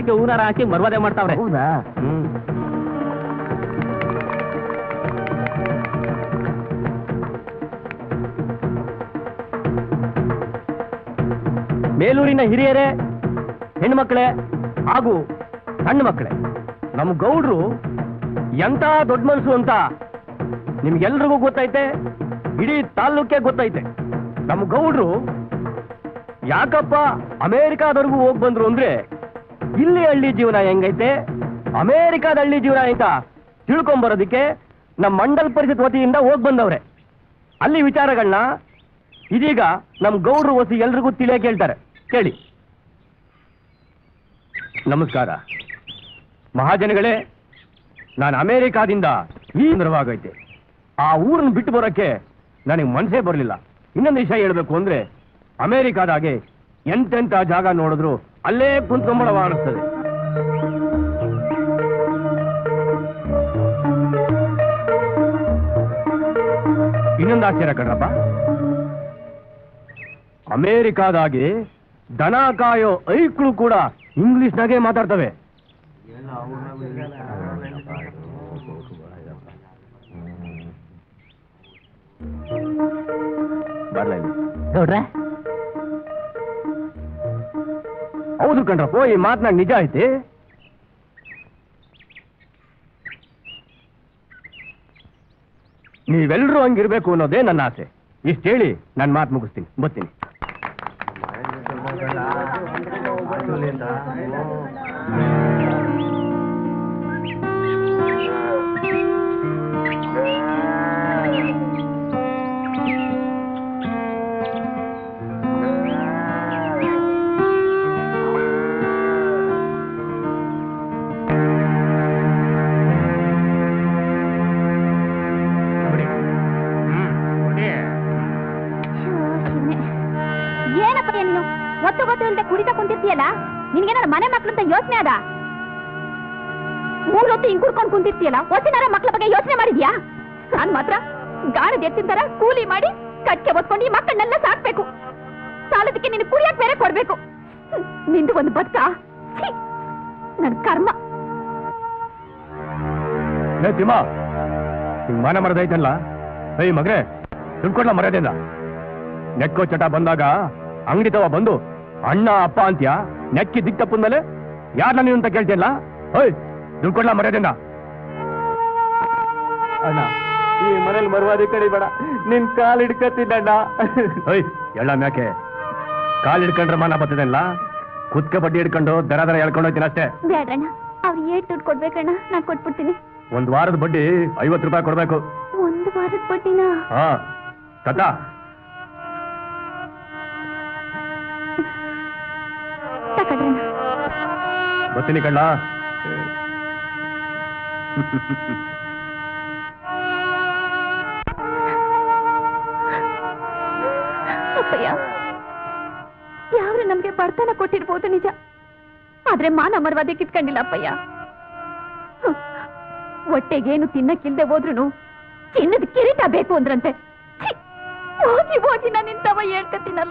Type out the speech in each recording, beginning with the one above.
ಅದಕ್ಕೆ ಹೂನಾರ ಹಾಕಿ ಮರ್ವಾದೆ ಮಾಡ್ತಾವ್ರೆ ಹೌದಾ ಹ್ಮ್ ಬೇಲೂರಿನ ಹಿರಿಯರೇ ಹೆಣ್ಮಕ್ಳೇ ಹಾಗೂ ಸಣ್ಣ ಮಕ್ಕಳೇ ನಮ್ಮ ಗೌಡ್ರು ಎಂತ ದೊಡ್ಡ ಮನಸ್ಸು ಅಂತ ನಿಮ್ಗೆಲ್ರಿಗೂ ಗೊತ್ತೈತೆ ಇಡೀ ತಾಲ್ಲೂಕೆ ಗೊತ್ತೈತೆ ನಮ್ಮ ಗೌಡ್ರು ಯಾಕಪ್ಪ ಅಮೇರಿಕಾದವರೆಗೂ ಹೋಗ್ ಬಂದ್ರು ಅಂದ್ರೆ ಇಲ್ಲಿ ಹಳ್ಳಿ ಜೀವನ ಹೆಂಗೈತೆ ಅಮೇರಿಕಾದ ಹಳ್ಳಿ ಜೀವನ ಆಯ್ತಾ ತಿಳ್ಕೊಂಬರೋದಕ್ಕೆ ನಮ್ಮ ಮಂಡಲ್ ಪರಿಷತ್ ವತಿಯಿಂದ ಹೋಗ್ ಬಂದವ್ರೆ ಅಲ್ಲಿ ವಿಚಾರಗಳನ್ನ ಇದೀಗ ನಮ್ಮ ಗೌಡ್ರು ವಸಿ ಎಲ್ರಿಗೂ ತಿಳಿಯ ಕೇಳ್ತಾರೆ ಕೇಳಿ ನಮಸ್ಕಾರ ಮಹಾಜನಗಳೇ ನಾನು ಅಮೇರಿಕಾದಿಂದ ಈ ನೆರವಾಗೈತೆ ಆ ಊರನ್ನು ಬಿಟ್ಟು ಬರೋಕ್ಕೆ ನನಗೆ ಮನಸ್ಸೇ ಬರಲಿಲ್ಲ ಇನ್ನೊಂದು ವಿಷಯ ಹೇಳಬೇಕು ಅಂದ್ರೆ ಅಮೇರಿಕಾದಾಗೆ ಎಂತೆಂಥ ಜಾಗ ನೋಡಿದ್ರು ಅಲ್ಲೇ ಕುಂತ್ಕೊಂಬಳವ ಅನಿಸ್ತದೆ ಇನ್ನೊಂದು ಆಶ್ಚರ್ಯ ಕಣ್ರಪ್ಪ ಅಮೇರಿಕಾದಾಗೆ ದನ ಕಾಯೋ ಐಕ್ಳು ಕೂಡ ಇಂಗ್ಲಿಷ್ನಾಗೆ ಮಾತಾಡ್ತವೆ ಬರ್ಲ ಇಲ್ಲಿ. ನೋಡ್ರೆ ಹೌದು ಕಣ್ರಪ್ಪ ಈ ಮಾತನಾಗ ನಿಜ ಐತಿ ನೀವೆಲ್ಲರೂ ಹಂಗಿರ್ಬೇಕು ಅನ್ನೋದೇ ನನ್ನ ಆಸೆ ಇಷ್ಟು ಹೇಳಿ ನನ್ನ ಮಾತು ಮುಗಿಸ್ತೀನಿ ಬರ್ತೀನಿ ಏನಪ್ಪ ನೀನು ಒತ್ತು ಗೊತ್ತು ಇಲ್ಲದೆ ಕುಡಿತಾ ಕುಂತಿರ್ತೀಯಲ್ಲ ನಿನ್ಗೇನಾರ ಮನೆ ಮಕ್ಳು ಅಂತ ಯೋಚನೆ ಅದ ಮೂರ್ ಹೊತ್ತು ಹಿಂಗ್ ಕುಡ್ಕೊಂಡ್ ಕುಂತಿರ್ತೀಯಲ್ಲ ಒತ್ತಿನಾರ ಮಕ್ಳ ಬಗ್ಗೆ ಯೋಚನೆ ಮಾಡಿದ್ಯಾ ನಾನ್ ಮಾತ್ರ ಗಾಣದ ಎತ್ತಿನ ತರ ಕೂಲಿ ಮಾಡಿ ಕಟ್ಕೆ ಒತ್ಕೊಂಡು ಈ ಮಕ್ಕಳನ್ನೆಲ್ಲ ಸಾಕ್ಬೇಕು ಸಾಲದಕ್ಕೆ ನೀನು ಕುಡಿಯಕ್ ಬೇರೆ ಕೊಡ್ಬೇಕು ಹ್ಮ್, ನಿಂದು ಒಂದು ಬದುಕ ಛೀ, ನನ್ ಕರ್ಮ ಏ ತಿಮ್ಮ ಹಿಂಗ್ ಮಾನ ಮರದ ಐತಲ್ಲ ಏಯ್ ಮಗ್ರೆ ದುಡ್ಡು ಕೊಡ್ಲ ಮರ್ಯಾದೆಯಿಂದ ನೆಕ್ಕೋ ಚಟ ಬಂದಾಗ ಅಂಗಡಿ ತವ ಬಂದು ಅಣ್ಣ ಅಪ್ಪ ಅಂತ್ಯ ನೆಕ್ಕಿ ದಿಕ್ ತಪ್ಪದ ಮೇಲೆ ಯಾರನ್ನ ನೀನು ಅಂತ ಕೇಳ್ತಿಯಲ್ಲ ಓಯ್ ದುಡ್ಡು ಕೊಡ್ಲ ಮರ್ಯಾದೆಯಿಂದ ಅಣ್ಣ ಈ ಮನೇಲಿ ಮರುವಾದಿ ಕಡಿಬೇಡ ನಿನ್ ಕಾಲ್ ಹಿಡ್ಕತ್ತಿದ್ದಣ್ಣ ಓಯ್ ಎಳ್ಳ ಮ್ಯಾಕೆ ಕಾಲ್ ಹಿಡ್ಕೊಂಡ್ರೆ ಮಾನ ಬರ್ತದಲ್ಲ ಕುತ್ಕ ಬಡ್ಡಿ ಹಿಡ್ಕೊಂಡು ದರ ದರ ಎಳ್ಕೊಂಡು ಹೋಗ್ತೀನಿ ಅಷ್ಟೇ ಬೇಡ್ರಣ್ಣ ಅವ್ರು ಏಟ್ ದುಡ್ಡು ಕೊಡ್ಬೇಕಣ್ಣ ನಾನ್ ಕೊಟ್ಬಿಡ್ತೀನಿ ಒಂದ್ ವಾರದ ಬಡ್ಡಿ ಐವತ್ತು ರೂಪಾಯಿ ಕೊಡ್ಬೇಕು ಒಂದು ವಾರದ ಬಡ್ಡಿನ ಹಾ ಕತ್ತ ತಗೊಳ್ರಣ್ಣ ಬರ್ತೀನಿ ಕಳ್ಳ ಅಪ್ಪಯ್ಯ ಯಾರು ನಮ್ಗೆ ಬಡತನ ಕೊಟ್ಟಿರ್ಬೋದು ನಿಜ ಆದ್ರೆ ಮಾನ ಮರವಾದೆ ಕಿತ್ಕೊಂಡಿಲ್ಲ ಅಪ್ಪಯ್ಯ ಹ್ಮ್. ಹೊಟ್ಟೆಗೇನು ತಿನ್ನಕ್ಕಿಲ್ದೆ ಹೋದ್ರು ಚಿನ್ನದ ಕಿರೀಟ ಬೇಕು ಅಂದ್ರಂತೆ ಛೀ! ಹೋಗಿ ಹೋಗಿ ನಾನು ಇಂಥವ ಹೇಳ್ಕತ್ತೀನಲ್ಲ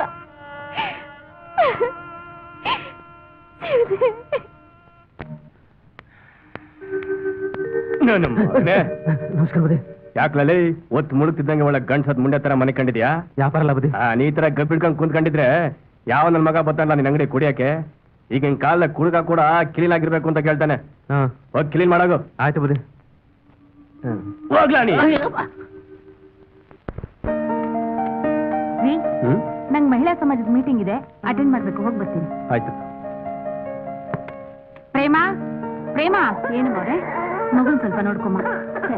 ನನ್ನ ಮಗನೇ. ನಮಸ್ಕಾರ ಬುದ್ಧಿ ಯಾಕ್ಲಲ್ಲಿ ಒತ್ತು ಮುಳುಗ್ತಿದ್ದಂಗೆ ಒಳ್ಳೆ ಗಂಡ್ಸದ್ ಮುಂಡೆ ತರ ಮನೆ ಕಂಡಿದ್ಯಾ ವ್ಯಾಪಾರ ಅಲ್ಲ ಬುದ್ಧಿ ಆ, ನೀ ಈ ತರ ಗಬ್ಬಿಡ್ಕೊಂಡ್ ಕುಂತ್ಕೊಂಡಿದ್ರೆ ಯಾವ ನನ್ನ ಮಗ ಬರ್ತಾನಲ್ಲ ನಿನ್ ಅಂಗಡಿ ಕುಡಿಯಕ್ಕೆ ಈಗ ಹಿಂಗ್ ಕಾಲ ಕುಡುಗ ಕೂಡ ಕ್ಲೀನ್ ಆಗಿರ್ಬೇಕು ಅಂತ ಕೇಳ್ತಾನೆ ಹಾ ಹೋಗಿ ಕ್ಲೀನ್ ಮಾಡಾಗು ಆಯ್ತು ಬುದ್ಧಿ ಹೋಗ್ಲಾ ನೀ ಹ್ಮ್ ನಂಗೆ ಮಹಿಳಾ ಸಮಾಜದ ಮೀಟಿಂಗ್ ಇದೆ ಅಟೆಂಡ್ ಮಾಡ್ಬೇಕು ಹೋಗಿ ಬರ್ತೀನಿ ಆಯ್ತು ಪ್ರೇಮ ಪ್ರೇಮ ಏನು ಮೋರೆ ಮಗನ್ ಸ್ವಲ್ಪ ನೋಡ್ಕೊಮ್ಮ ಸರಿ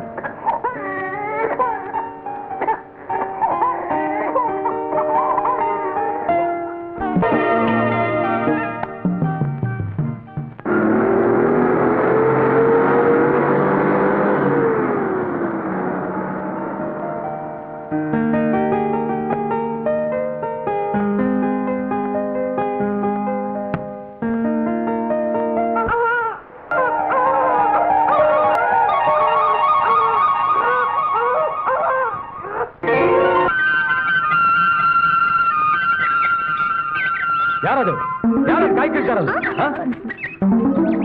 ಯಾರದು ಯಾರು ಕಾಯ್ ಕೇಳ್ತಾರಲ್ಲ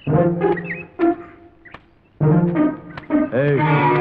ಏಯ್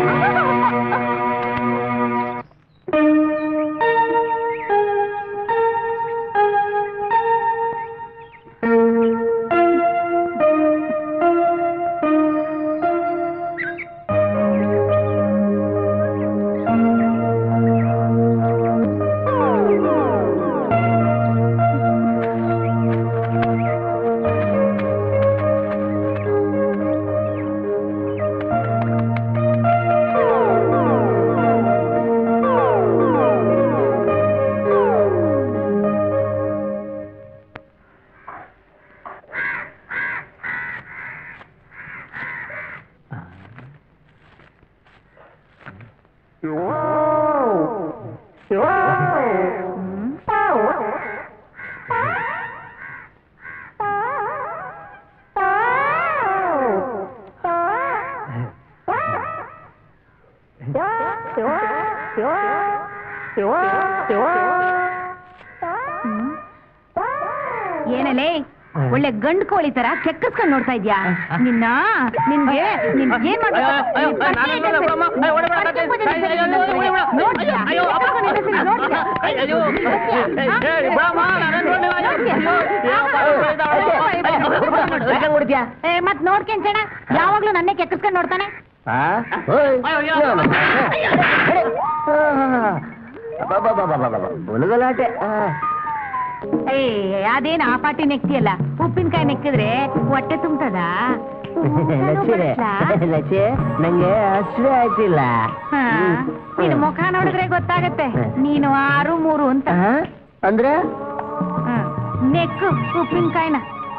ಏನಲೇ ಒಳ್ಳೆ ಗಂಡು ಕೋಳಿ ತರ ಕೆಕ್ಕಸ್ಕೊಂಡ್ ನೋಡ್ತಾ ಇದ್ಯಾ ನಿನ್ನ ನಿನ್ಗೆ ನಿನ್ ಏನ್ ಮಾಡ್ಬೇಕು? ಅಯ್ಯೋ, ನಿನ್ ನಾನು ಪತ್ತೆ ನೋಡಲ್ಲ, ಬಿಡಮ್ಮ. ಅಯ್ಯೋ, ಹೊಡಿಬೇಡ, ಪತ್ತೆ ಅಯ್ಯೋ, ಪತ್ತೆ ಅಯ್ಯೋ, ಅಯ್ಯೋ, ಅಯ್ಯೋ, ಅಯ್ಯೋ, ನೋಡ್ತೀಯಾ? ಅಯ್ಯೋ, ಕೆಕ್ಕಸ್ಕೊಂಡ್ ನಿಂತಿರ್ತೀನಿ, ನೋಡ್ತೀಯಾ? ಅಯ್ಯೋ, ನೋಡ್ತೀಯಾ? ಏ, ಏ, ಬಿಡಮ್ಮ, ನಾನೇನ್ ನೋಡ್ಲಿಲ್ಲ, ಅಯ್ಯೋ, ಅಯ್ಯೋ, ಏನಪ್ಪ, ಅಯ್ಯೋ, ಅಯ್ಯೋ, ನೋಡ್ತೀಯಾ ಏ, ಮತ್ ನೋಡ್ಕೊಂಚಣ ಯಾವಾಗ್ಲೂ ನನ್ನೇ ಕೆಕ್ಕಸ್ಕೊಂಡ್ ನೋಡ್ತಾನೆ ಬುಲಗಲಾಟೆ ಏ ಅದೇನ್ ಆ ಪಾಟಿ ನೆಕ್ತಿಯಲ್ಲ ಉಪ್ಪಿನಕಾಯಿ ನೆಕ್ಕಿದ್ರೆ ಹೊಟ್ಟೆ ತುಂಬ್ತದ ಲಚ್ಚೆ ಲಚ್ಚೆ ನಂಗೆ ಹಸಿವೆ ಆಯ್ತಿಲ್ಲ ನೀನು ಮುಖ ನೋಡಿದ್ರೆ ಗೊತ್ತಾಗತ್ತೆ ನೀನು ಆರು ಮೂರು ಅಂತ ಆ? ಅಂದ್ರೆ ಹ. ನೆಕ್ಕು ಉಪ್ಪಿನಕಾಯಿನ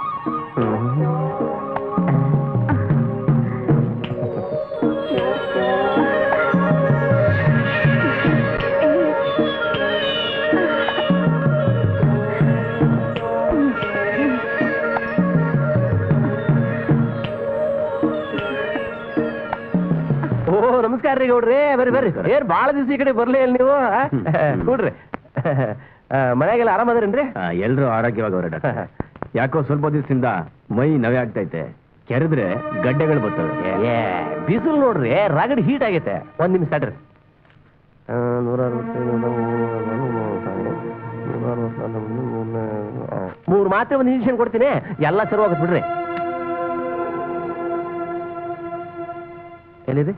ಓ ನಮಸ್ಕಾರ ರೀ ಗೌಡ್ರಿ ಬರ್ರಿ ಬರ್ರಿ ಏನ್ ಬಾಳ ದಿವಸ ಈ ಕಡೆ ಬರ್ಲೇ ಇಲ್ಲ ನೀವು ಆ? ನೋಡ್ರಿ ಆ, ಮನ್ಯಾಗೆಲ್ಲ ಆರಾಮದ್ರೇನ್ರಿ ಎಲ್ರು ಆರೋಗ್ಯವಾಗವ್ರೆ ಡಾಕ್ಟರ್ ಯಾಕೋ ಸ್ವಲ್ಪ ದಿವಸದಿಂದ ಮೈ ನವೆ ಆಗ್ತೈತೆ ಕೆರೆದ್ರೆ ಗಡ್ಡೆಗಳು ಬರ್ತವೆ ಏ ಬಿಸಿಲು ನೋಡ್ರಿ ರಗಡ್ ಹೀಟ್ ಆಗೈತೆ ಒಂದ್ ನಿಮಿಷ ತಡ್ರಿ ಆ, ನೂರ ಅರವತ್ತೈದು, ನೂರ ನೂರ ಅರವತ್ತೊಂದು, ನೂರ- ಆ, ಮೂರು ಮಾತ್ರೆ ಒಂದು ಇಂಜೆಕ್ಷನ್ ಕೊಡ್ತೀನಿ ಎಲ್ಲ ಸರಿ ಹೋಗತ್ ಬಿಡ್ರಿ ಎಲ್ಲಿದೆ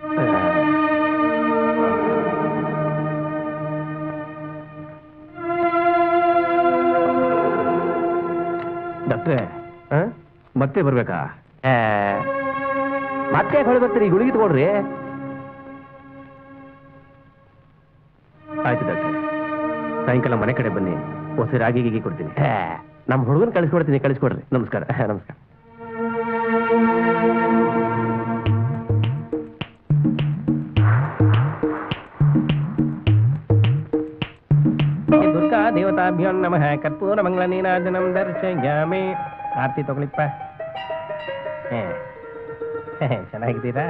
ಡಾಕ್ಟ್ರೆ ಆ? ಮತ್ತೆ ಬರ್ಬೇಕಾ ಏ, ಮತ್ತೆ ಹೊಳೆ ಬರ್ತೀರಿ ಗುಳಿಗೆ ತಗೊಳ್ರಿ ಆಯ್ತು ಡಾಕ್ಟ್ರೆ ಸಾಯಂಕಾಲ ಮನೆ ಕಡೆ ಬನ್ನಿ ಹೊಸ ರಾಗಿ ಗೀಗಿ ಕೊಡ್ತೀನಿ ಏ, ನಮ್ಮ ಹುಡುಗನ ಕಳಿಸ್ಕೊಡ್ತೀನಿ ಕಳಿಸ್ಕೊಡ್ರಿ ನಮಸ್ಕಾರ ನಮಸ್ಕಾರ ದುರ್ಗಾ ದೇವತಾಭ್ಯೋ ನಮಃ ಕರ್ಪೂರ ಮಂಗಳ ನೀರಾಜನಂ ದರ್ಶಯಾಮಿ ಆರತಿ ತಗೊಳಿಪ್ಪ ಏ, ಏ, ಚೆನ್ನಾಗಿದ್ದೀರಾ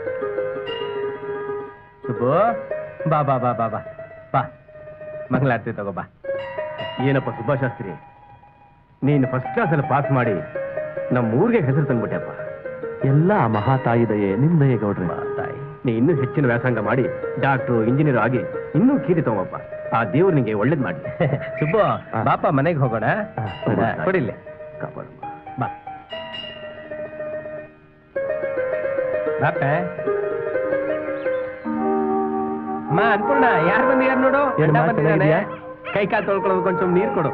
ಸುಬ್ಬು ಬಾ ಬಾ ಬಾ ಬಾ ಬಾ ಬಾ ಮಂಗಳಾರತಿ ತಗೋ ಬಾ ಏನಪ್ಪ ಸುಭಾಶಾಸ್ತ್ರಿ ನೀನು ಫಸ್ಟ್ ಕ್ಲಾಸಲ್ಲಿ ಪಾಸ್ ಮಾಡಿ ನಮ್ಮ ಊರಿಗೆ ಹೆಸರು ತಂದ್ಬಿಟ್ಟೆಪ್ಪ ಎಲ್ಲ ಆ ಮಹಾತಾಯಿ ದಯೆ ನಿಮ್ ದಯೆ ಗೌಡ್ರೆ ತಾಯಿ ನೀ ಇನ್ನೂ ಹೆಚ್ಚಿನ ವ್ಯಾಸಂಗ ಮಾಡಿ ಡಾಕ್ಟ್ರು ಇಂಜಿನಿಯರ್ ಆಗಿ ಇನ್ನೂ ಕೀರಿ ತಗೋಪ್ಪ ಆ ದೇವ್ರು ನಿಂಗೆ ಒಳ್ಳೇದ್ ಮಾಡಿ ಸುಬ್ಬು ಬಾಪ ಮನೆಗೆ ಹೋಗೋಣ ಹೋಗೋಣ. ಕೊಡಿಲ್ಲ ಕಾಪಾಡಮ್ಮ. ಬಾ ಬಾಪ ಅಮ್ಮ ಅನ್ಪೂರ್ಣ ಯಾರು ಬಂದಿದ್ದಾರೆ ನೋಡು ಏನಮ್ಮ, ಗಂಡ ಬಂದಿದ್ದಾನೆ ಚೆನ್ನಾಗಿದ್ಯಾ? ಕೈ ಕಾಲು ತೊಳ್ಕೊಳ್ಳೋದು ಕೊಂಚം ನೀರು ಕೊಡು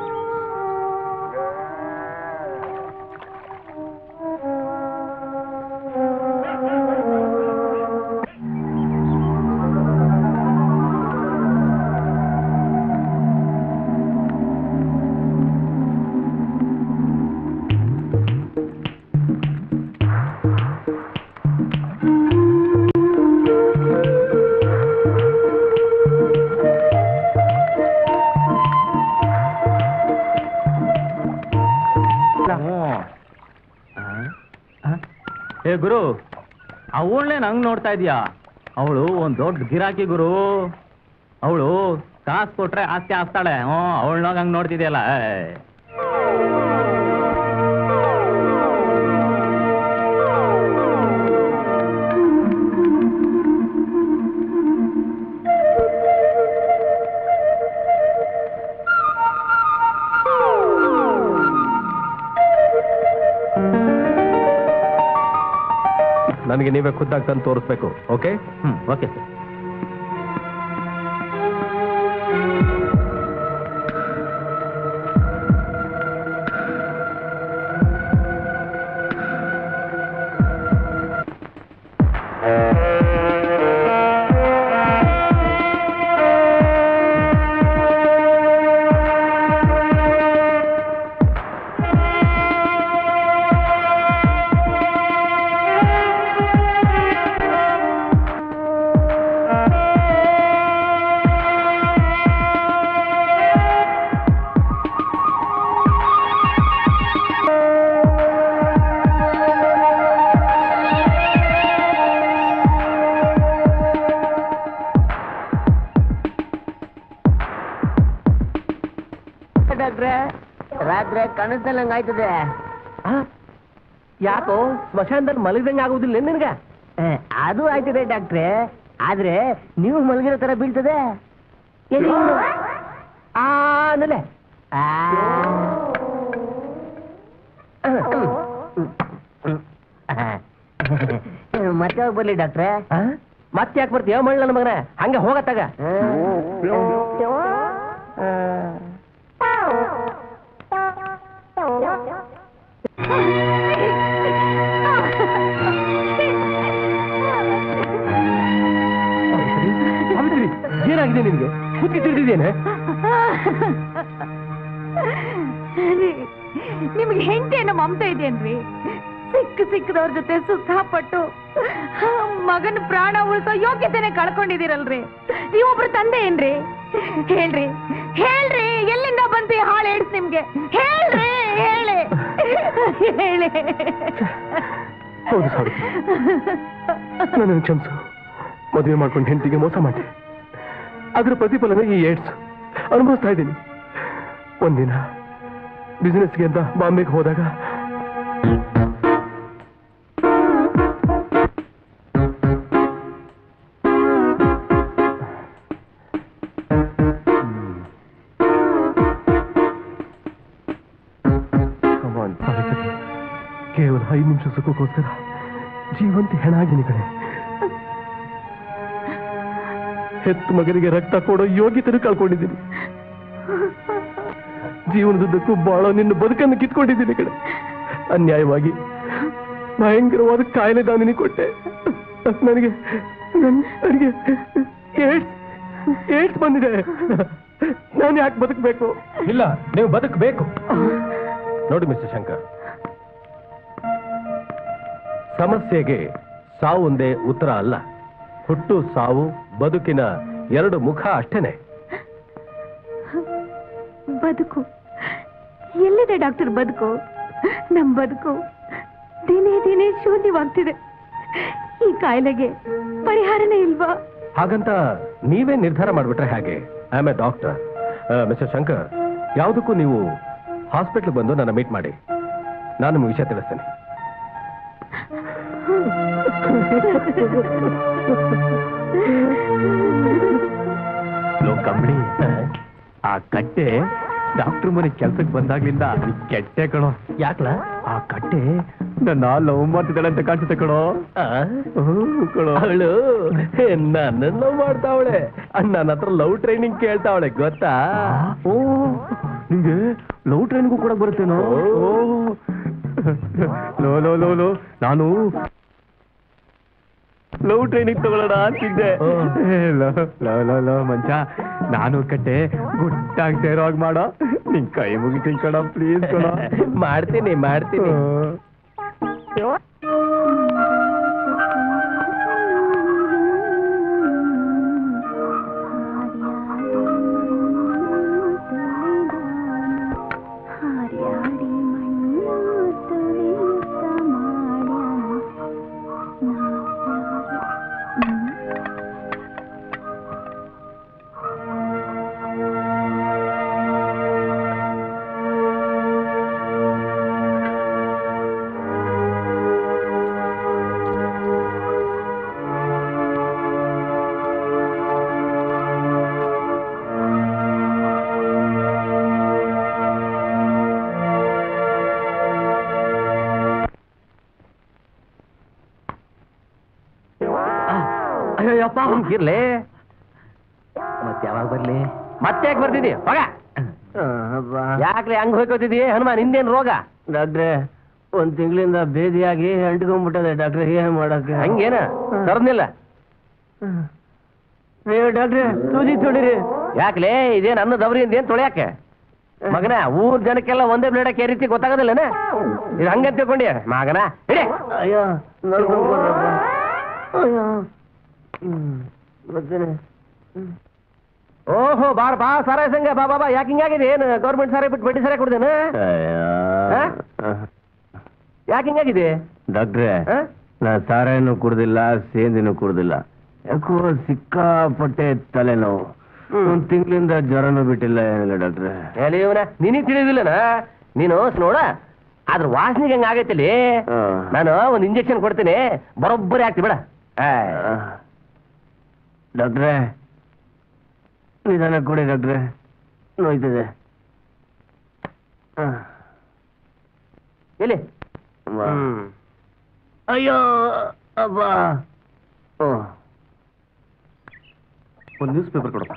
ಏ ಗುರು ಅವಳನ್ನೇ ನಂಗ್ ನೋಡ್ತಾ ಇದೀಯಾ ಅವಳು ಒಂದ್ ದೊಡ್ಡ ಗಿರಾಕಿ ಗುರು ಅವಳು ಕಾಸು ಕೊಟ್ರೆ ಆಸ್ತಿ ಆಸ್ತಾಳೆ ಹ್ಞೂ ಅವಳನ್ನ ಹಂಗ್ ನೋಡ್ತಿದ್ಯಲ್ಲ ನನಗೆ ನೀವೇ ಖುದ್ದಾಗಿ ತಂದು ತೋರಿಸ್ಬೇಕು ಓಕೆ ಹ್ಮ್ ಓಕೆ ಸರ್ ಡಾಕ್ಟ್ರೆ ರಾತ್ರಿ ಕನಸಲ್ಲಿ ಹಂಗಾಯ್ತದೆ ಯಾಕೋ ಸ್ಮಶಾನದಲ್ಲಿ ಮಲಗಿದಂಗೆ ಆಗುದಿಲ್ಲ ನಿನಗ ಏ, ಅದು ಆಯ್ತದೆ ಡಾಕ್ಟ್ರೆ ಆದ್ರೆ ನೀವು ಮಲಗಿರೋ ತರ ಬೀಳ್ತದೆ ಎಲ್ಲಿ? ಆನಲೆ ಆ. ಮತ್ತೆ ಯಾವಾಗ ಬರ್ಲಿ ಡಾಕ್ಟ್ರೆ ಮತ್ತೆ ಯಾಕೆ ಬರ್ತೀಯ ಮಳ್ಳ ನನ್ನ ಮಗನ ಹಂಗೆ ಹೋಗತ್ತಾಗ ಏನಾಗಿದೆ ನಿನಗೆ ಬುದ್ಧಿ ತಿಳಿದಿದ್ದೇನೆ ನಿಮ್ಗೆ ಹೆಂಡತಿ ಏನೋ ಮಮತೆ ಇದೆಯೇನ್ರಿ ಸಿಕ್ಕ ಸಿಕ್ಕದವ್ರ ಜೊತೆ ಸುಖಪಟ್ಟು ಮಗನ ಪ್ರಾಣ ಉಳಿಸೋ ಯೋಗ್ಯತೆನೆ ಕಳ್ಕೊಂಡಿದ್ದೀರಲ್ರಿ ನೀವೊಬ್ರು ತಂದೆ ಏನ್ರಿ ಹೇಳ್ರಿ ಹೇಳ್ರಿ ಎಲ್ಲಿಂದ ಬಂತು ಈ ಹಾಳು ಏಡ್ಸ್ ನಿಮ್ಗೆ ಹೇಳ್ರಿ ಹೇಳಿ ಹೇಳಿ ಹೌದು ಸಾರಿ ನನ್ನನ್ನು ಕ್ಷಮಿಸು ಮದುವೆ ಮಾಡ್ಕೊಂಡು ಹೆಂಡತಿಗೆ ಮೋಸ ಮಾಡಿ ಅದ್ರ ಪ್ರತಿಫಲನ ಈ ಏಡ್ಸ್ ಅನುಭವಿಸ್ತಾ ಇದ್ದೀನಿ ಒಂದಿನ ಬಿಸಿನೆಸ್ಗೆ ಅಂತ ಬಾಂಬೆಗೆ ಹೋದಾಗ Come on, ಸರಸ್ವತಿ. ಕೇವಲ ಐದು ನಿಮಿಷ ಸುಖಕ್ಕೋಸ್ಕರ ಜೀವಂತ ಹೆಣಾಗಿನಿ ಕಡೆ ಹೆತ್ತು ಮಗನಿಗೆ ರಕ್ತ ಕೊಡೋ ಯೋಗ್ಯತೆನೂ ಕಳ್ಕೊಂಡಿದ್ದೀನಿ ಜೀವನದುದ್ದಕ್ಕೂ ಬಾಳೋ ನಿನ್ನ ಬದುಕನ್ನು ಕಿತ್ಕೊಂಡಿದ್ದೀನಿ ಕಡೆ ಅನ್ಯಾಯವಾಗಿ ಭಯಂಕರವಾದ ಕಾಯಿಲೆ ದಾನಿನಿ ಕೊಟ್ಟೆ ನನಗೆ ನನ್- ನನಗೆ ಏಡ್ಸ್ ಏಡ್ಸ್ ಬಂದಿದೆ ನಾನು ಯಾಕೆ ಬದುಕಬೇಕು ಇಲ್ಲ ನೀವು ಬದುಕಬೇಕು ನೋಡಿ ಮಿಸ್ಟರ್ ಶಂಕರ್ ಸಮಸ್ಯೆಗೆ ಸಾವೊಂದೇ ಉತ್ತರ ಅಲ್ಲ ಹುಟ್ಟು ಸಾವು ಬದುಕಿನ ಎರಡು ಮುಖ ಅಷ್ಟೇನೆ ಬದುಕು ಎಲ್ಲಿದೆ ಡಾಕ್ಟರ್ ಬದುಕು ನಮ್ ಬದುಕು ದಿನೇ ದಿನೇ ಶೂನ್ಯವಾಗ್ತಿದೆ ಈ ಕಾಯಿಲೆಗೆ ಪರಿಹಾರನೇ ಇಲ್ವಾ ಹಾಗಂತ ನೀವೇ ನಿರ್ಧಾರ ಮಾಡಿಬಿಟ್ರೆ ಹಾಗೆ I am a doctor mister Shankar ಯಾವುದಕ್ಕೂ ನೀವು ಹಾಸ್ಪಿಟ್ಲ್ ಬಂದು ನನ್ನ ಮೀಟ್ ಮಾಡಿ ನಾನು ನಿಮ್ಗೆ ವಿಷಯ ತಿಳಿಸ್ತೇನೆ ಲೋ ಕಂಬಳಿ ಆ ಕಟ್ಟೆ ಡಾಕ್ಟರ್ ಮನೆ ಕೆಲ್ಸಕ್ಕೆ ಬಂದಾಗ್ಲಿಂದ ನೀ ಕೆಟ್ಟೆ ಕಣೋ ಯಾಕ್ಲ ಆ ಕಟ್ಟೆ ನನ್ನ ಲವ್ ಮಾಡ್ತಿದ್ದಾಳೆ ಅಂತ ಕಾಣಿಸುತ್ತೆ ಕಣೋ ಹ್ಮ್, ಕಣೋ ಅವಳು ನನ್ನನ್ನು ಮಾಡ್ತಾವಳೆ ನನ್ನ ಹತ್ರ ಲವ್ ಟ್ರೈನಿಂಗ್ ಕೇಳ್ತಾವಳೆ ಗೊತ್ತಾ ಓ ನಿಂಗೆ ಲವ್ ಟ್ರೈನ್ಗೂ ಕೂಡ ಬರುತ್ತೇನೋ ಓ. ಲೋ ಲೋ ಲೋ ಲೋ ನಾನು ಲವ್ ಟ್ರೈನಿಂಗ್ ತಗೊಳ್ಳೋಣ ಅಂತಿದ್ದೆ ಓ. ಏ, ಲೋ ಲೋ ಲೋ ಲೋ ಮಂಚ ನಾನು ಕಟ್ಟೆ ಗುಟ್ಟಾಗಿ ಸೇರೋ ಹಾಗೆ ಮಾಡೋ ನಿನ್ ಕೈ ಮುಗಿತೀನಿ ಕಣ ಪ್ಲೀಸ್ ಕಣ ಮಾಡ್ತೀನಿ ಮಾಡ್ತೀನಿ ಅಯ್ಯಪ್ಪ ಇರ್ಲಿ ಮತ್ತೆ ಯಾವಾಗ ಬರ್ಲಿ ಮತ್ತೆ ಯಾಕೆ ಬರ್ತಿದ್ದಿ ಹೋಗ ಯಾಕ್ಲೆ ಹಂಗ್ ಹೋಯ್ಕೋತಿದ್ದಿ ಹನುಮಾನ್ ನಿಂದೇನ್ ರೋಗ ಡಾಕ್ಟ್ರೆ ಒಂದ್ ತಿಂಗಳಿಂದ ಬೇದಿಯಾಗಿ ಅಂಟ್ಕೊಂಡ್ಬಿಟ್ಟದೆ ಡಾಕ್ಟ್ರೆ ಏನ್ ಮಾಡಕ್ಕೆ ಹಂಗೇನ ತರದ್ನಿಲ್ಲ ಅಯ್ಯೋ ಡಾಕ್ಟ್ರೆ ಸೂಜಿ ತೊಡಿರಿ ಯಾಕ್ಲೆ ಇದೇನ್ ಅನ್ನ ದವರಿ ಏನ್ ತೊಳ್ಯಾಕೆ ಮಗನ ಊರ್ ಜನಕ್ಕೆಲ್ಲ ಒಂದೇ ಬ್ಲೇಡ ರೀತಿ ಗೊತ್ತಾಗೋದಿಲ್ಲನ ಇದು ಹಂಗಂತ ತಿಳ್ಕೊಂಡಿ ಮಗನ ಇಡೇ ಅಯ್ಯೋ ನೋಡ್ಕೊಂಡು ಕೊಡ್ರಪ್ಪ ಅಯ್ಯೋ ಹ್ಮ್ ಬರ್ತೀನಿ ಓಹೋ ಬಾರ್ ಬಾ ಸಾರಾಯ ಸಂಘ ಬಾ ಬಾ ಬಾ ಯಾಕೆ ಹಿಂಗಾಗಿದೆ ಏನು ಗೌರ್ಮೆಂಟ್ ಸಾರಾಯಿ ಬಿಟ್ಟು ಬಡ್ಡಿ ಸಾರಾಯಿ ಕೊಡ್ದೇನು ಯಾಕೆ ಹಿಂಗಾಗಿದೆ ಡಾಕ್ಟ್ರೆ ಆ? ನಾ ಸಾರಾಯನ್ನು ಕುಡ್ದಿಲ್ಲ ಸೇಂದಿನೂ ಕುಡ್ದಿಲ್ಲ ಯಾಕೋ ಸಿಕ್ಕಾಪಟ್ಟೆ ತಲೆನೋವು ಹ್ಮ್. ಒಂದ್ ತಿಂಗಳಿಂದ ಜ್ವರನೂ ಬಿಟ್ಟಿಲ್ಲ ಏನಿಲ್ಲ ಡಾಕ್ಟ್ರೆ ಎಲ್ಲಿ ಇವನ ನಿನಗೆ ತಿಳಿದಿಲ್ಲನ ನೀನು ನೋಡ ಅದ್ರ ವಾಸನೆಗೆ ಹಂಗ ಆಗೈತಿಲ್ಲಿ ಆ. ನಾನು ಒಂದು ಇಂಜೆಕ್ಷನ್ ಕೊಡ್ತೀನಿ ಬರೋಬ್ಬರಿ ಆಗ್ತಿ ಬೇಡ ಡಾಕ್ಟ್ರೆ ನಿಧಾನ ಕೊಡಿ ಡಾಕ್ಟ್ರೆ ನೋಯ್ತಿದೆ ಆ. ಎಲ್ಲಿ ಅಮ್ಮ. ಹ್ಮ್. ಅಯ್ಯೋ ಅಬ್ಬ ಓ ಒಂದು ನ್ಯೂಸ್ ಪೇಪರ್ ಕೊಡಪ್ಪ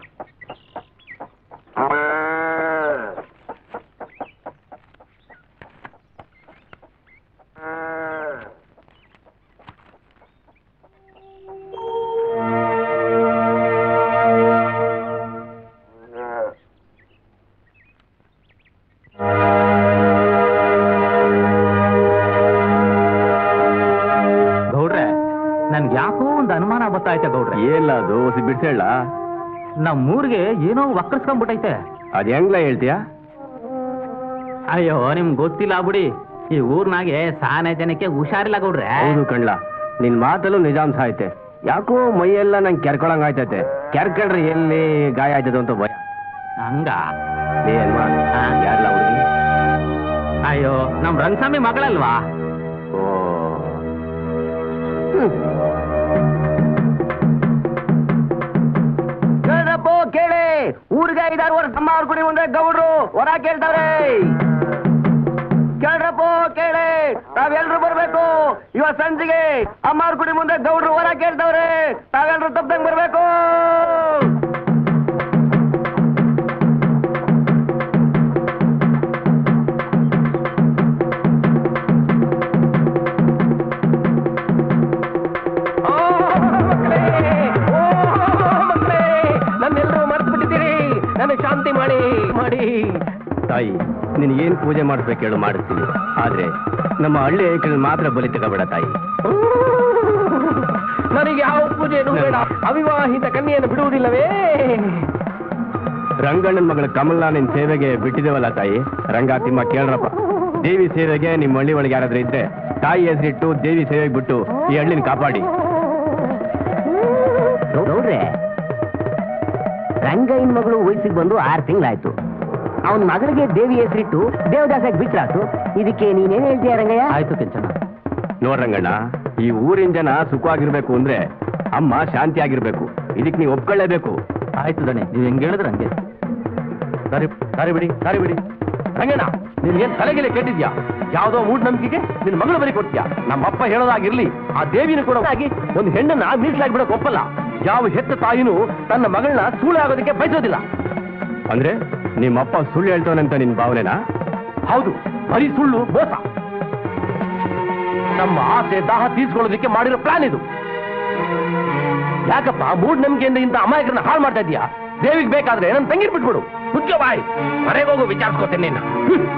ಗೌಡ್ರೆ ನನ್ಗೆ ಯಾಕೋ ಒಂದು ಅನುಮಾನ ಗೊತ್ತಾಯ್ತೆ ಗೌಡ್ರೆ ಏಲ್ಲ ಅದು ಹೊಸಿ ಬಿಡ್ಸೇಳ ನಮ್ಮೂರಿಗೆ ಏನೋ ವಕ್ರಸ್ಕೊಂಡ್ಬಿಟ್ಟೈತೆ ಅದ್ ಹೆಂಗ್ಲ ಹೇಳ್ತೀಯಾ ಅಯ್ಯೋ ನಿಮ್ಗೆ ಗೊತ್ತಿಲ್ಲ ಬಿಡಿ ಈ ಊರ್ನಾಗೆ ಸಾನೆ ಜನಕ್ಕೆ ಹುಷಾರಿಲ್ಲ ಗೌಡ್ರೆ ಹೌದು ಕಣ್ಲ ನಿನ್ ಮಾತಲ್ಲೂ ನಿಜಾಂಶ ಐತೆ ಯಾಕೋ ಮೈಯೆಲ್ಲ ನಂಗೆ ಕೆರ್ಕೊಳಂಗ್ ಆಯ್ತೈತೆ ಕೆರ್ಕೊಂಡ್ರೆ ಎಲ್ಲಿ ಗಾಯ ಆಯ್ತದ ಅಂತ ಭಯ ಹಂಗ ಏ ಅಲ್ವಾ ಆ? ಯಾರ್ಲ ಹುಡುಗಿ ಅಯ್ಯೋ ನಮ್ ರಂಗಸ್ವಾಮಿ ಮಗಳಲ್ವಾ ಓ ಕೇಳಪ್ಪ ಕೇಳಿ ಊರಿಗೆ ಐದಾರು ವರ್ಷ ತಮ್ಮ ಅವ್ರ ಕುಡಿ ಮುಂದೆ ಗೌಡ್ರು ಹೊರ ಕೇಳ್ತಾವ್ರೆ ಕೇಳ್ರಪ್ಪ ಕೇಳಿ ತಾವೆಲ್ರು ಬರ್ಬೇಕು ಇವತ್ ಸಂಜೆಗೆ ಅಮ್ಮಾರ್ ಗುಡಿ ಮುಂದೆ ಗೌಡ್ರು ಹೊರ ಕೇಳ್ತಾವ್ರೆ ತಾವೆಲ್ರು ತಪ್ಪದಂಗ್ ಬರ್ಬೇಕು ಓ, ಮಕ್ಕಳೇ! ಓ, ಮಕ್ಕಳೇ! ನನ್ನೆಲ್ಲರೂ ಮರ್ತು ಬಿಟ್ಟಿದ್ದೀರಿ ನನಗೆ ಶಾಂತಿ ಮಾಡಿ ಮಾಡಿ ತಾಯಿ ನಿನಗೇನ್ ಪೂಜೆ ಮಾಡಿಸ್ಬೇಕು ಹೇಳು ಮಾಡಿಸ್ತೀನಿ ಆದ್ರೆ ನಮ್ಮ ಹಳ್ಳಿ ಐಕಳ್ ಮಾತ್ರ ಬಲಿ ತಗೋಬೇಡ ತಾಯಿ ನನಗೆ ಯಾವ ಪೂಜೆನೂ ಬೇಡ ಅವಿವಾಹಿತ ಕನ್ಯೆಯನ್ನು ಬಿಡುವುದಿಲ್ಲವೇ ರಂಗಣ್ಣನ ಮಗಳ ಕಮಲ್ನ ನಿನ್ ಸೇವೆಗೆ ಬಿಟ್ಟಿದ್ದೇವಲ್ಲ ತಾಯಿ ರಂಗ ತಿಮ್ಮ ಕೇಳ್ರಪ್ಪ ದೇವಿ ಸೇವೆಗೆ ನಿಮ್ಮ ಹಳ್ಳಿ ಒಳಗೆ ಯಾರಾದ್ರೂ ಇದ್ರೆ ತಾಯಿ ಹೆಸರಿಟ್ಟು ದೇವಿ ಸೇವೆಗೆ ಬಿಟ್ಟು ಈ ಹಳ್ಳಿನ ಕಾಪಾಡಿ ನೋಡ್ರೆ ರಂಗಯ್ಯನ ಮಗಳು ವಯಸ್ಸಿಗೆ ಬಂದು ಆರು ತಿಂಗಳಾಯ್ತು ಅವನ ಮಗಳಿಗೆ ದೇವಿ ಹೆಸರಿಟ್ಟು ದೇವದಾಸಕ್ಕೆ ಬಿಟ್ರಾತು ಇದಕ್ಕೆ ನೀನೇನ್ ಹೇಳ್ತೀಯ ರಂಗಯ್ಯ ಆಯ್ತು ಕೆಂಚನ ನೋಡ್ರಂಗಣ್ಣ ಈ ಊರಿನ ಜನ ಸುಖವಾಗಿರ್ಬೇಕು ಅಂದ್ರೆ ಅಮ್ಮ ಶಾಂತಿಯಾಗಿರ್ಬೇಕು ಇದಕ್ಕೆ ನೀವು ಒಪ್ಕೊಳ್ಳೇಬೇಕು ಆಯ್ತು ದಣಿ ನೀವ್ ಹೆಂಗ್ ಹೇಳಿದ್ರೆ ಹಂಗೆ ಸರಿ ಸರಿ ಬಿಡಿ ಸರಿ ಬಿಡಿ ರಂಗಣ್ಣ ನಿನ್ಗೇನ್ ತಲೆಗೆಲೆ ಕೆಟ್ಟಿದ್ಯಾ ಯಾವ್ದೋ ಮೂಢನಂಬಿಕೆಗೆ ನಿನ್ ಮಗಳು ಬಲಿ ಕೊಡ್ತೀಯಾ ನಮ್ಮಪ್ಪ ಹೇಳೋದಾಗಿರ್ಲಿ ಆ ದೇವಿನ ಕೂಡ ಆಗಿ ಒಂದು ಹೆಣ್ಣನ್ನ ಮೀಸಲಾಗಿ ಬಿಡಕ್ ಒಪ್ಪಲ್ಲ ಯಾವ ಹೆತ್ತ ತಾಯಿನೂ ತನ್ನ ಮಗಳನ್ನ ಸೂಳೆ ಆಗೋದಕ್ಕೆ ಬಯಸೋದಿಲ್ಲ ಅಂದ್ರೆ ನಿಮ್ಮಪ್ಪ ಸುಳ್ಳು ಹೇಳ್ತಾನೆ ಅಂತ ನಿನ್ ಭಾವನೆನಾ ಹೌದು ಬರೀ ಸುಳ್ಳು ಮೋಸ ನಮ್ಮ ಆಸೆ ದಾಹ ತೀರ್ಸ್ಕೊಳ್ಳೋದಕ್ಕೆ ಮಾಡಿರೋ ಪ್ಲಾನ್ ಇದು ಯಾಕಪ್ಪ ಮೂಢನಂಬಿಕೆಯಿಂದ ಇಂಥ ಅಮಾಯಕರನ್ನ ಹಾಳು ಮಾಡ್ತಾ ಇದೀಯಾ ದೇವಿಗೆ ಬೇಕಾದ್ರೆ ನನ್ನ ತಂಗಿರ್ ಬಿಟ್ಬಿಡು ಮುಖ್ಯ ಬಾಯ್ ಮನೆಗೆ ಹೋಗು ವಿಚಾರಿಸ್ಕೋತೇನೆ ನಿನ್ನ ಹ್ಮ್.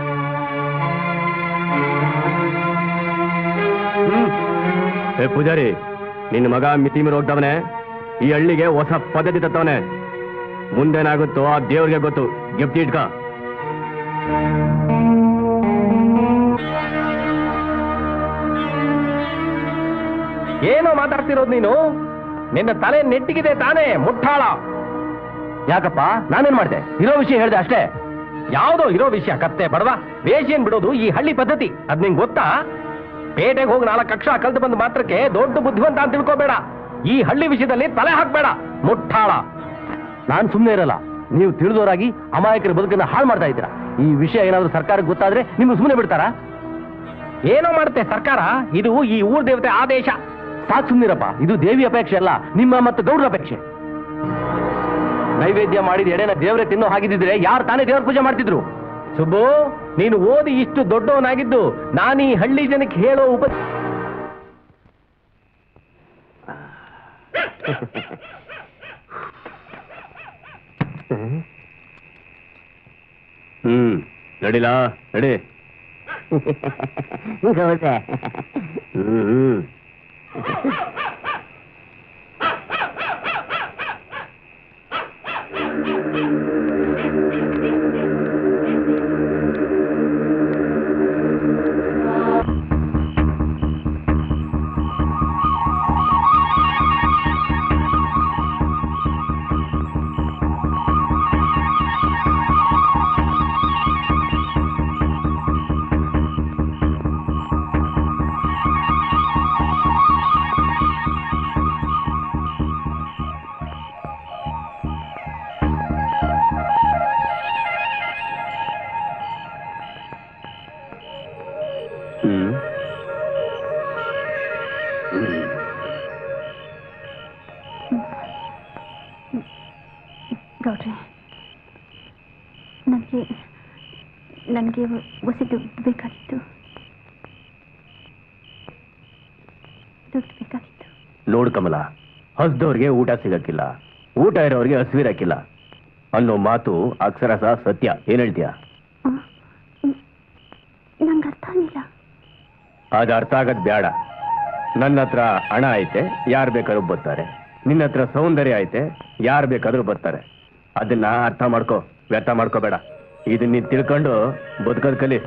ಹ್ಮ್ ಏ ಪೂಜಾರಿ ನಿನ್ನ ಮಗ ಮಿತಿ ಮೀರಿ ಹೋಗ್ತವನೆ ಈ ಹಳ್ಳಿಗೆ ಹೊಸ ಪದ್ಧತಿ ತತ್ತವನೆ ಮುಂದೇನಾಗುತ್ತೋ ಆ ದೇವ್ರಿಗೆ ಗೊತ್ತು ಗೆಪ್ತಿ ಇಟ್ಕ ಏನೋ ಮಾತಾಡ್ತಿರೋದು ನೀನು ನಿನ್ನ ತಲೆ ನೆಟ್ಟಿಗಿದೆ ತಾನೇ ಮುಟ್ಟಾಳ ಯಾಕಪ್ಪ ನಾನೇನ್ ಮಾಡಿದೆ ಇರೋ ವಿಷಯ ಹೇಳ್ದೆ ಅಷ್ಟೇ ಯಾವ್ದೋ ಇರೋ ವಿಷಯ ಕತ್ತೆ ಬಡವ ವೇಷಿಯನ್ ಬಿಡೋದು ಈ ಹಳ್ಳಿ ಪದ್ಧತಿ ಅದ್ ನಿಂಗೆ ಗೊತ್ತಾ ಪೇಟೆಗೆ ಹೋಗಿ ನಾಲ್ಕು ಅಕ್ಷರ ಕಲ್ತು ಬಂದ ಮಾತ್ರಕ್ಕೆ ದೊಡ್ಡ ಬುದ್ಧಿವಂತ ಅಂತ ತಿಳ್ಕೋಬೇಡ ಈ ಹಳ್ಳಿ ವಿಷಯದಲ್ಲಿ ತಲೆ ಹಾಕ್ಬೇಡ ಮುಟ್ಟಾಳ ನಾನ್ ಸುಮ್ಮನೆ ಇರಲ್ಲ ನೀವು ತಿಳಿದವರಾಗಿ ಅಮಾಯಕರ ಬದುಕನ್ನ ಹಾಳು ಮಾಡ್ತಾ ಇದ್ದೀರಾ ಈ ವಿಷಯ ಏನಾದ್ರೂ ಸರ್ಕಾರಕ್ಕೆ ಗೊತ್ತಾದ್ರೆ ನಿಮ್ಗೆ ಸುಮ್ಮನೆ ಬಿಡ್ತಾರಾ ಏನೋ ಮಾಡುತ್ತೆ ಸರ್ಕಾರ ಇದು ಈ ಊರ್ ದೇವತೆ ಆದೇಶ ಸಾಕು ಸುಮ್ನಿರಪ್ಪ ಇದು ದೇವಿ ಅಪೇಕ್ಷೆ ಅಲ್ಲ ನಿಮ್ಮ ಮತ್ತು ಗೌಡ್ರ ಅಪೇಕ್ಷೆ ನೈವೇದ್ಯ ಮಾಡಿದ ಎಡೆನ ದೇವರೇ ತಿನ್ನೋ ಹಾಗಿದ್ದಿದ್ರೆ ಯಾರು ತಾನೇ ದೇವ್ರ ಪೂಜೆ ಮಾಡ್ತಿದ್ರು ಸುಬ್ಬು ನೀನು ಓದಿ ಇಷ್ಟು ದೊಡ್ಡವನಾಗಿದ್ದು ನಾನು ಈ ಹಳ್ಳಿ ಜನಕ್ಕೆ ಹೇಳೋ ಉಪ ಹ್ಮ್ ನಡಿಲಾ ನಡಿ ಗೌಡ್ರೆ ಹ್ಮ್ ಹ್ಮ್ ಹ್ಮ್ ಗೌಡ್ರೆ ನನಗೆ ನನಗೆ ಹೊಸ ದುಡ್ಡು ಬೇಕಾಗಿತ್ತು ದುಡ್ಡು ಬೇಕಾಗಿತ್ತು ನೋಡು ಕಮಲ ಹಸ್ದವ್ರಿಗೆ ಊಟ ಸಿಗಕ್ಕಿಲ್ಲ ಊಟ ಇರೋರಿಗೆ ಹಸಿವಿರಕ್ಕಿಲ್ಲ ಅನ್ನೋ ಮಾತು ಅಕ್ಷರಸ ಸತ್ಯ ಏನ್ ಹೇಳ್ತೀಯ ನಂಗೆ ಅರ್ಥ ಆಗಿಲ್ಲ ಅದು ಅರ್ಥ ಆಗದ್ ಬೇಡ ನನ್ನ ಹತ್ರ ಹಣ ಐತೆ ಯಾರು ಬೇಕಾದ್ರೂ ಬರ್ತಾರೆ ನಿನ್ನ ಹತ್ರ ಸೌಂದರ್ಯ ಐತೆ ಯಾರು ಬೇಕಾದ್ರೂ ಬರ್ತಾರೆ ಅದನ್ನ ಅರ್ಥ ಮಾಡ್ಕೋ ವ್ಯರ್ಥ ಮಾಡ್ಕೋಬೇಡ ಇದನ್ನ ನೀನ್ ತಿಳ್ಕೊಂಡು ಬದುಕೋದ್ ಕಲಿ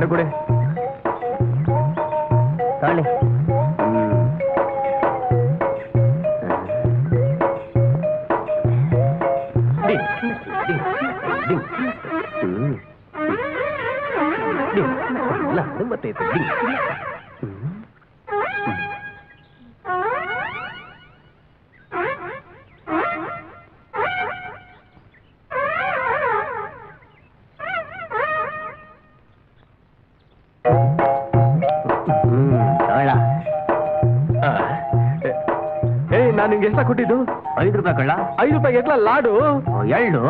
ಕೊಡಿ ತಗೊಳ್ಳಿ ಡಿಂಗ್, ಡಿಂಗ್, ಡಿಂಗ್. ಹ್ಮ್. ಡಿಂಗ್. ಎಲ್ಲ ಒಂಬತ್ತೈತೆ ಡಿಂಗ್. ಹ್ಮ್. ಹ್ಮ್ ತಗೊಳ್ಳ ಆ, ಏ, ಏಯ್ ನಾನು ನಿಂಗೆ ಎಷ್ಟ ಕೊಟ್ಟಿದ್ದು ಐದು ರೂಪಾಯಿ ಕಳ್ಳ ಐದು ರೂಪಾಯಿ ಎಟ್ಲ ಲಾಡು ಓ, ಎಳ್ಳು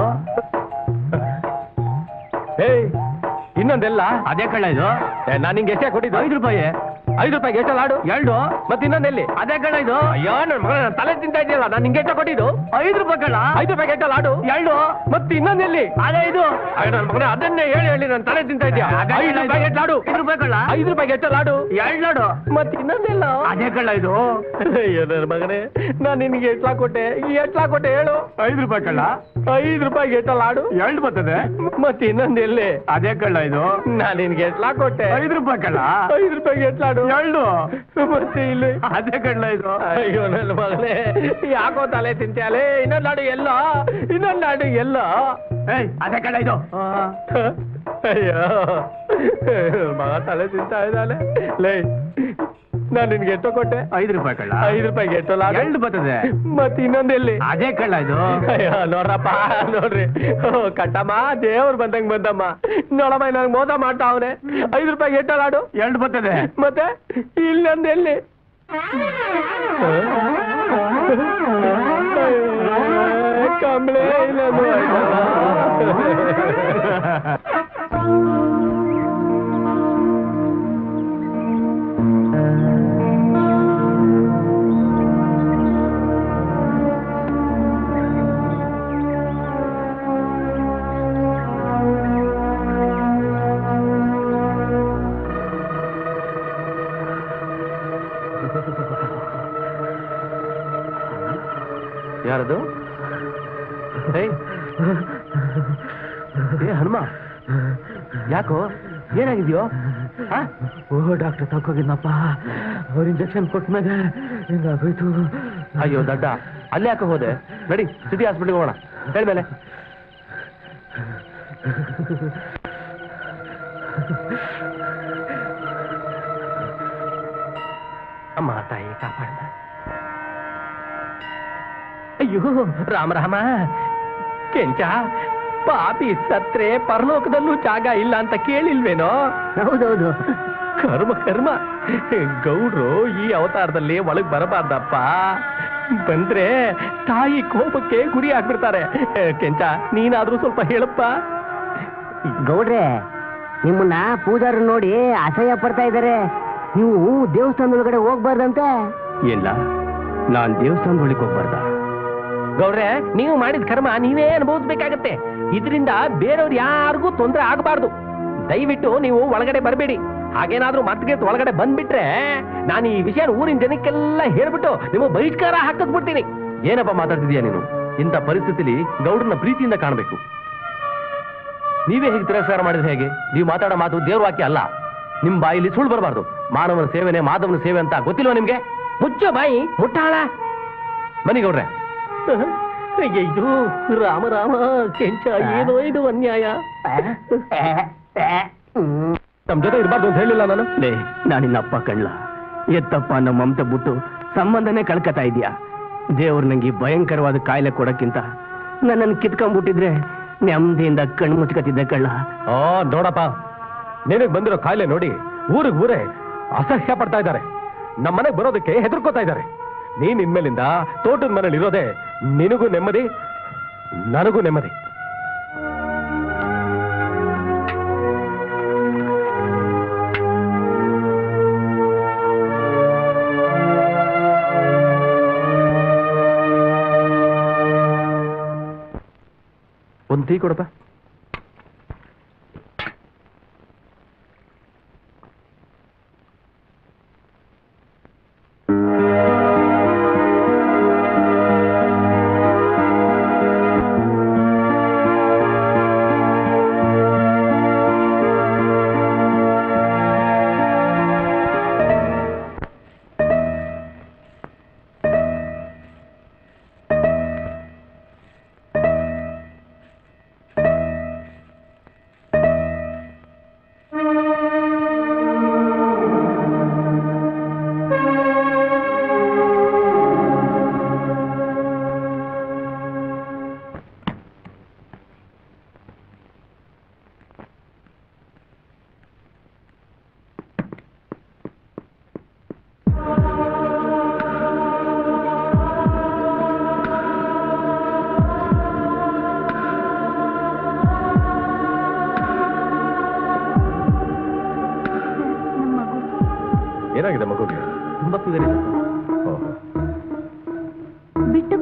ಏಯ್ ಇನ್ನೊಂದೆಲ್ಲ ಅದೇ ಕಳ್ಳ ಇದು ಏ, ನಾನ್ ನಿಂಗೆ ಎಷ್ಟೇ ಕೊಟ್ಟಿದ್ದು ಐದು ರೂಪಾಯಿ ಐದು ರೂಪಾಯಿಗೆ ಎಷ್ಟು ಲಾಡು ಎಳ್ಳು ಮತ್ತೆ ಇನ್ನೊಂದೆಲ್ಲಿ ಅದೇ ಕಳ್ಳ ಇದು ಅಯ್ಯೋ ನನ್ನ ಮಗ ನನ್ನ ತಲೆ ತಿಂತಾ ಇದೆಯಲ್ಲ ನಾನು ನಿಂಗೆ ಎಷ್ಟು ಕೊಟ್ಟಿದ್ದು ಐದು ರೂಪಾಯಿ ಕಳ್ಳ ಐದು ರೂಪಾಯಿಗೆ ಎಷ್ಟು ಲಾಡು ಎಳ್ಳು ಮತ್ತೆ ಇನ್ನೊಂದೆಲ್ಲಿ ಅದೇ ಇದು ಅಯ್ಯೋ ನನ್ನ ಮಗನೇ ಅದನ್ನೇ ಹೇಳಿ ಹೇಳಿ ನನ್ನ ತಲೆ ತಿಂತಾ ಇದೆಯಾ ಅದೇ ಐದು ಕಳ್ಳ ರೂಪಾಯಿಗೆ ಎಷ್ಟು ಲಾಡು ಐದು ರೂಪಾಯಿ ಕಳ್ಳ ಐದು ರೂಪಾಯಿಗೆ ಎಷ್ಟು ಲಾಡು ಎಳ್ಳು ಮತ್ತೆ ಇನ್ನೊಂದೆಲ್ಲ ಅದೇ ಕಳ್ಳ ಇದು ಅಯ್ಯೋ ನನ್ನ ಮಗನೇ ನಾನು ನಿನಗೆ ಎಟ್ಲಾ ಕೊಟ್ಟೆ ಈ ಎಟ್ಲಾ ಕೊಟ್ಟೆ ಹೇಳು ಐದು ರೂಪಾಯಿ ಕಳ್ಳ ಐದು ರೂಪಾಯಿಗೆ ಎಷ್ಟು ಲಾಡು ಎಳ್ಳು ಬರ್ತದೆ ಮತ್ತೆ ಇನ್ನೊಂದೆಲ್ಲಿ ಅದೇ ಕಳ್ಳ ಇದು ನಾನು ನಿನ್ಗೆ ಎಟ್ಲಾ ಕೊಟ್ಟೆ ಐದು ರೂಪಾಯಿ ಕಳ್ಳ ಐದು ರೂಪಾಯಿಗೆ ಎಟ್ಲಾಡು ಎಳ್ಳು ಮತ್ತೆ ಇಲ್ಲಿ ಅದೇ ಕಳ್ಳ ಇದು ಅಯ್ಯೋ ನನ್ನ ಮಗನೇ ಯಾಕೋ ತಲೆ ತಿಂತ್ಯಾಲೆ ಇನ್ನೊಂದು ಲಾಡು ಎಲ್ಲ ಇನ್ನೊಂದು ಲಾಡು ಎಲ್ಲ ಏಯ್ ಅದೇ ಕಳ್ಳ ಇದು ಅಯ್ಯೋ ಮಗ ತಲೆ ತಿಂತಾ ಇದ್ದಾನೆ ಲೇ ನಾನು ನಿನ್ಗೆ ಎಷ್ಟೋ ಕೊಟ್ಟೆ ಐದು ರೂಪಾಯಿ ಕಳ್ಳ ಐದು ರೂಪಾಯಿಗೆ ಎಷ್ಟೋ ಲಾಡು ಎಳ್ಳು ಬರ್ತದೆ ಮತ್ತೆ ಇನ್ನೊಂದೆಲ್ಲಿ ಅದೇ ಕಳ್ಳ ಇದು ಅಯ್ಯೋ ನೋಡ್ರಪ್ಪ ನೋಡ್ರಿ ಓ, ಕಟ್ಟಮ್ಮ ದೇವ್ರು ಬಂದಂಗ್ ಬಂದಮ್ಮ ನೋಡಮ್ಮ ನನಗೆ ಮೋಸ ಮಾಡ್ತಾ ಅವನೆ ಐದು ರೂಪಾಯಿಗೆ ಎಷ್ಟ ಲಾಡು ಎಳ್ಳು ಬರ್ತದೆ ಮತ್ತೆ ಇಲ್ಲೊಂದು ಎಲ್ಲಿ ಕಂಬಳೆ ಇಲ್ಲೊಂದು ಯಾರದು ಏಯ್ ಏ ಹನುಮ ಯಾಕೋ ಏನಾಗಿದ್ಯೋ ಆ? ಓ ಡಾಕ್ಟರ್ ತಗೋಗಿದ್ನಪ್ಪ ಅವ್ರ ಇಂಜೆಕ್ಷನ್ ಕೊಟ್ಟಾಗ ಹಿಂಗಾಗೋಯ್ತು ಅಯ್ಯೋ ದಡ್ಡ ಅಲ್ಲಿ ಯಾಕೆ ಹೋದೆ ನಡಿ ಸಿಟಿ ಹಾಸ್ಪಿಟ್ಲ್ಗೆ ಹೋಗೋಣ ಹೇಳ್ಮೇಲೆ ಅಮ್ಮ ತಾಯಿ ಕಾಪಾಡ ಅಯ್ಯೋ ರಾಮ ರಾಮ ಕೆಂಚ ಪಾಪಿ ಸತ್ರೆ ಪರಲೋಕದಲ್ಲೂ ಜಾಗ ಇಲ್ಲ ಅಂತ ಕೇಳಿಲ್ವೇನೋ ಹೌದೌದು ಕರ್ಮ ಕರ್ಮ ಗೌಡ್ರು ಈ ಅವತಾರದಲ್ಲಿ ಒಳಗ್ ಬರಬಾರ್ದಪ್ಪ ಬಂದ್ರೆ ತಾಯಿ ಕೋಪಕ್ಕೆ ಗುರಿ ಆಗ್ಬಿಡ್ತಾರೆ ಏ, ಕೆಂಚ ನೀನಾದ್ರೂ ಸ್ವಲ್ಪ ಹೇಳಪ್ಪ ಗೌಡ್ರೆ ನಿಮ್ಮನ್ನ ಪೂಜಾರು ನೋಡಿ ಅಸಹ್ಯ ಪಡ್ತಾ ಇದ್ದಾರೆ ನೀವು ದೇವಸ್ಥಾನದೊಳಗಡೆ ಹೋಗ್ಬಾರ್ದಂತೆ ಇಲ್ಲ ನಾನ್ ದೇವಸ್ಥಾನದೊಳಗೆ ಹೋಗ್ಬಾರ್ದ ಗೌಡ್ರೆ ನೀವು ಮಾಡಿದ ಕರ್ಮ ನೀವೇ ಅನುಭವಿಸ್ಬೇಕಾಗತ್ತೆ ಇದರಿಂದ ಬೇರೆಯವ್ರು ಯಾರಿಗೂ ತೊಂದರೆ ಆಗಬಾರ್ದು ದಯವಿಟ್ಟು ನೀವು ಒಳಗಡೆ ಬರಬೇಡಿ ಹಾಗೇನಾದ್ರೂ ಮತ್ತೆ ಒಳಗಡೆ ಬಂದ್ಬಿಟ್ರೆ ನಾನು ಈ ವಿಷಯ ಊರಿನ ಜನಕ್ಕೆಲ್ಲ ಹೇಳ್ಬಿಟ್ಟು ನಿಮ್ಮ ಬಹಿಷ್ಕಾರ ಹಾಕಿಸ್ಬಿಡ್ತೀನಿ ಏನಪ್ಪ ಮಾತಾಡ್ತಿದ್ಯಾ ನೀನು ಇಂಥ ಪರಿಸ್ಥಿತಿಲಿ ಗೌಡ್ರನ್ನ ಪ್ರೀತಿಯಿಂದ ಕಾಣಬೇಕು ನೀವೇ ಹೇಗೆ ತಿರಸ್ಕಾರ ಮಾಡಿದ್ರೆ ಹೇಗೆ ನೀವು ಮಾತಾಡೋ ಮಾತು ದೇವ್ರ ವಾಕ್ಯ ಅಲ್ಲ ನಿಮ್ ಬಾಯಲ್ಲಿ ಸುಳ್ಳು ಬರಬಾರ್ದು ಮಾನವನ ಸೇವೆನೆ ಮಾಧವನ ಸೇವೆ ಅಂತ ಗೊತ್ತಿಲ್ವಾ ನಿಮ್ಗೆ ಮುಚ್ಚ ಬಾಯಿ ಮುಟ್ಟಾಳ ಬನ್ನಿ ಗೌಡ್ರೆ ಅಯ್ಯೋ ರಾಮ ರಾಮ ಕೆಂಚ ಏನೋ ಇದು ಅನ್ಯಾಯ ತಮ್ಮ ಜೊತೆ ಇರಬಾರ್ದು ಅಂತ ಹೇಳಿಲ್ಲ ನಾನು ಲೇ ನಾನಿನ್ನಪ್ಪ ಕಳ್ಳ ಎತ್ತಪ್ಪ ನಮ್ಮ ಮಮತೆ ಬಿಟ್ಟು ಸಂಬಂಧನೇ ಕಳ್ಕತಾ ಇದೀಯಾ ದೇವ್ರು ನಂಗೆ ಈ ಭಯಂಕರವಾದ ಕಾಯಿಲೆ ಕೊಡಕ್ಕಿಂತ ನನ್ನನ್ನು ಕಿತ್ಕೊಂಡ್ಬಿಟ್ಟಿದ್ರೆ ನೆಮ್ಮದಿಯಿಂದ ಕಣ್ಣು ಮುಚ್ಕತಿದ್ದೆ ಕಳ್ಳ ಆ ನೋಡಪ್ಪ ನಿನಗ್ ಬಂದಿರೋ ಕಾಯಿಲೆ ನೋಡಿ ಊರಿಗೆ ಊರೇ ಅಸಹ್ಯ ಪಡ್ತಾ ಇದ್ದಾರೆ ನಮ್ಮ ಮನೆಗೆ ಬರೋದಕ್ಕೆ ಹೆದರ್ಕೋತಾ ಇದ್ದಾರೆ ನೀನ್ ಇನ್ಮೇಲಿಂದ ತೋಟದ ಮನೇಲಿ ಇರೋದೇ ನಿನಗೂ ನೆಮ್ಮದಿ ನನಗೂ ನೆಮ್ಮದಿ ಒಂದು ಟೀ ಕೊಡಪ್ಪ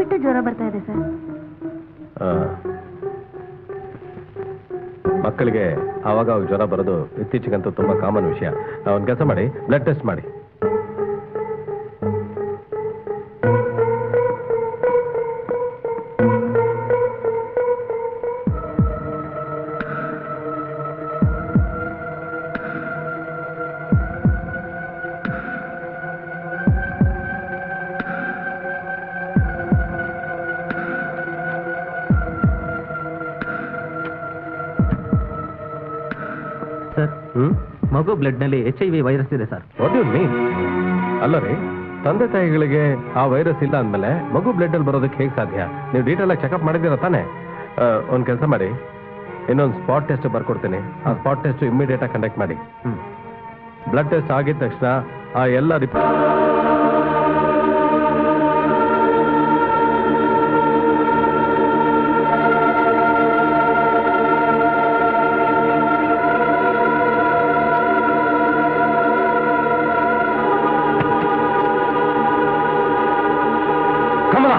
ಲೈಟ್ ಜ್ವರ ಬರ್ತಾ ಇದೆ ಸರ್ ಆ, ಮಕ್ಕಳಿಗೆ ಆವಾಗ ಅವಾಗ ಜ್ವರ ಬರೋದು ಇತ್ತೀಚೆಗಂತೂ ತುಂಬಾ ಕಾಮನ್ ವಿಷಯ ಒಂದು ಕೆಲಸ ಮಾಡಿ ಬ್ಲಡ್ ಟೆಸ್ಟ್ ಮಾಡಿ ಸರ್ ಹ್ಮ್ ಮಗು ಬ್ಲಡ್ ನಲ್ಲಿ ಎಚ್ ಐ ವಿ ವೈರಸ್ ಇದೆ ಸರ್ ಓದಿ ಮೀ ಅಲ್ಲ ರೀ ತಂದೆ ತಾಯಿಗಳಿಗೆ ಆ ವೈರಸ್ ಇಲ್ಲ ಅಂದಮೇಲೆ ಮಗು ಬ್ಲಡ್ ಅಲ್ಲಿ ಬರೋದಕ್ಕೆ ಹೇಗೆ ಸಾಧ್ಯ ನೀವು ಡೀಟೇಲ್ ಆಗಿ ಚೆಕಪ್ ಮಾಡಿದ್ದೀರ ತಾನೆ ಒಂದು ಕೆಲಸ ಮಾಡಿ ಇನ್ನೊಂದು ಸ್ಪಾಟ್ ಟೆಸ್ಟ್ ಬರ್ಕೊಡ್ತೀನಿ ಆ ಸ್ಪಾಟ್ ಟೆಸ್ಟ್ ಇಮಿಡಿಯೇಟ್ ಆಗಿ ಕಂಡಕ್ಟ್ ಮಾಡಿ ಬ್ಲಡ್ ಟೆಸ್ಟ್ ಆಗಿದ ತಕ್ಷಣ ಆ ಎಲ್ಲ ರಿಪೋರ್ಟ್ ಕಮಲ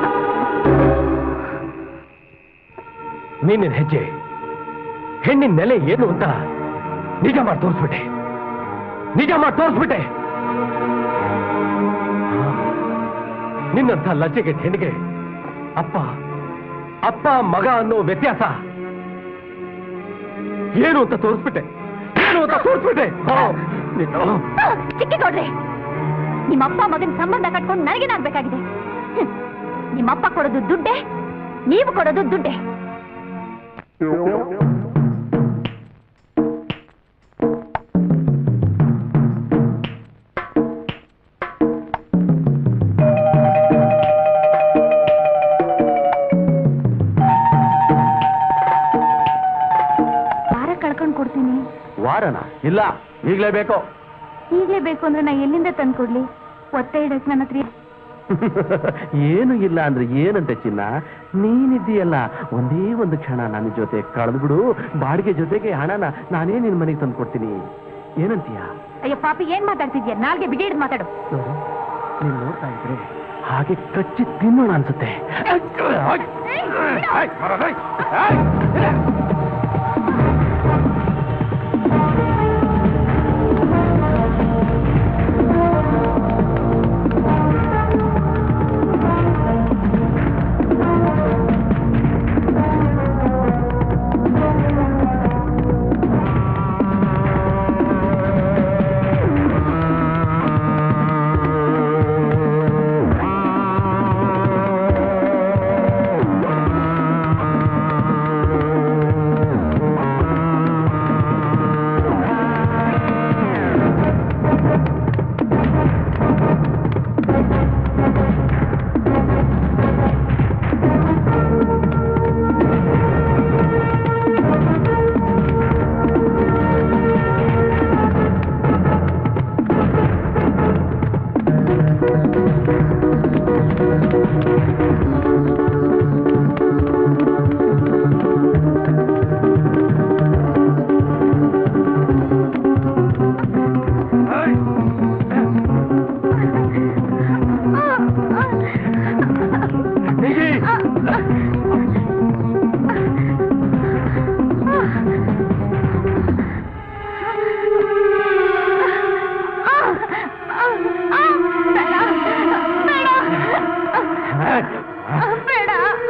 ನೀನಿನ ಹೆಜ್ಜೆ ಹೆಣ್ಣಿನ ನೆಲೆ ಏನು ಅಂತ ನಿಜ ಮಾಡಿ ತೋರಿಸ್ಬಿಟ್ಟೆ ನಿಜ ಮಾಡಿ ತೋರಿಸ್ಬಿಟ್ಟೆ ನಿನ್ನಂಥ ಲಜ್ಜೆಗೆ ಹೆಣ್ಣಿಗೆ ಅಪ್ಪ ಅಪ್ಪ ಮಗ ಅನ್ನೋ ವ್ಯತ್ಯಾಸ ಏನು ಅಂತ ತೋರಿಸ್ಬಿಟ್ಟೆ ಏನು ಅಂತ ತೋರಿಸ್ಬಿಟ್ಟೆ ಹಾ, ನಿನ್ನ- ಚಿಕ್ಕಿಗೌಡ್ರೆ ನಿಮ್ಮಪ್ಪ ಮಗನ ಸಂಬಂಧ ಕಟ್ಕೊಂಡು ನನಗೇನಾಗ್ಬೇಕಾಗಿದೆ ಹ್ಮ್. ನಿಮ್ಮಪ್ಪ ಕೊಡೋದು ದುಡ್ಡೆ ನೀವು ಕೊಡೋದು ದುಡ್ಡೆ ವಾರ ಕಳ್ಕೊಂಡು ಕೊಡ್ತೀನಿ ವಾರನ ಇಲ್ಲ ಈಗಲೇ ಬೇಕು ಈಗಲೇ ಬೇಕು ಅಂದ್ರೆ ನಾ ಎಲ್ಲಿಂದ ತಂದು ಕೊಡ್ಲಿ ಒತ್ತೆ ಇಡಕ್ ನನ್ನ ಹತ್ರ ಏನು ಇಲ್ಲ ಅಂದ್ರೆ ಏನಂತೆ ಚಿನ್ನ ನೀನಿದ್ದೀಯಲ್ಲ ಒಂದೇ ಒಂದು ಕ್ಷಣ ನನ್ನ ಜೊತೆ ಕಳೆದ್ಬಿಡು ಬಾಡಿಗೆ ಜೊತೆಗೆ ಹಣನ ನಾನೇ ನಿನ್ ಮನೆಗೆ ತಂದು ಕೊಡ್ತೀನಿ ಏನಂತೀಯ ಅಯ್ಯೋ ಪಾಪಿ ಏನ್ ಮಾತಾಡ್ತಿದ್ಯಾ ನಾಲ್ಗೆ ಬಿಗಿ ಹಿಡ್ದು ಮಾತಾಡು ನೋಡು, ನೀನ್ ನೋಡ್ತಾ ಇದ್ರೆ ಹಾಗೆ ಕಚ್ಚಿ ತಿನ್ನೋಣ ಅನ್ಸುತ್ತೆ ಬೇಡ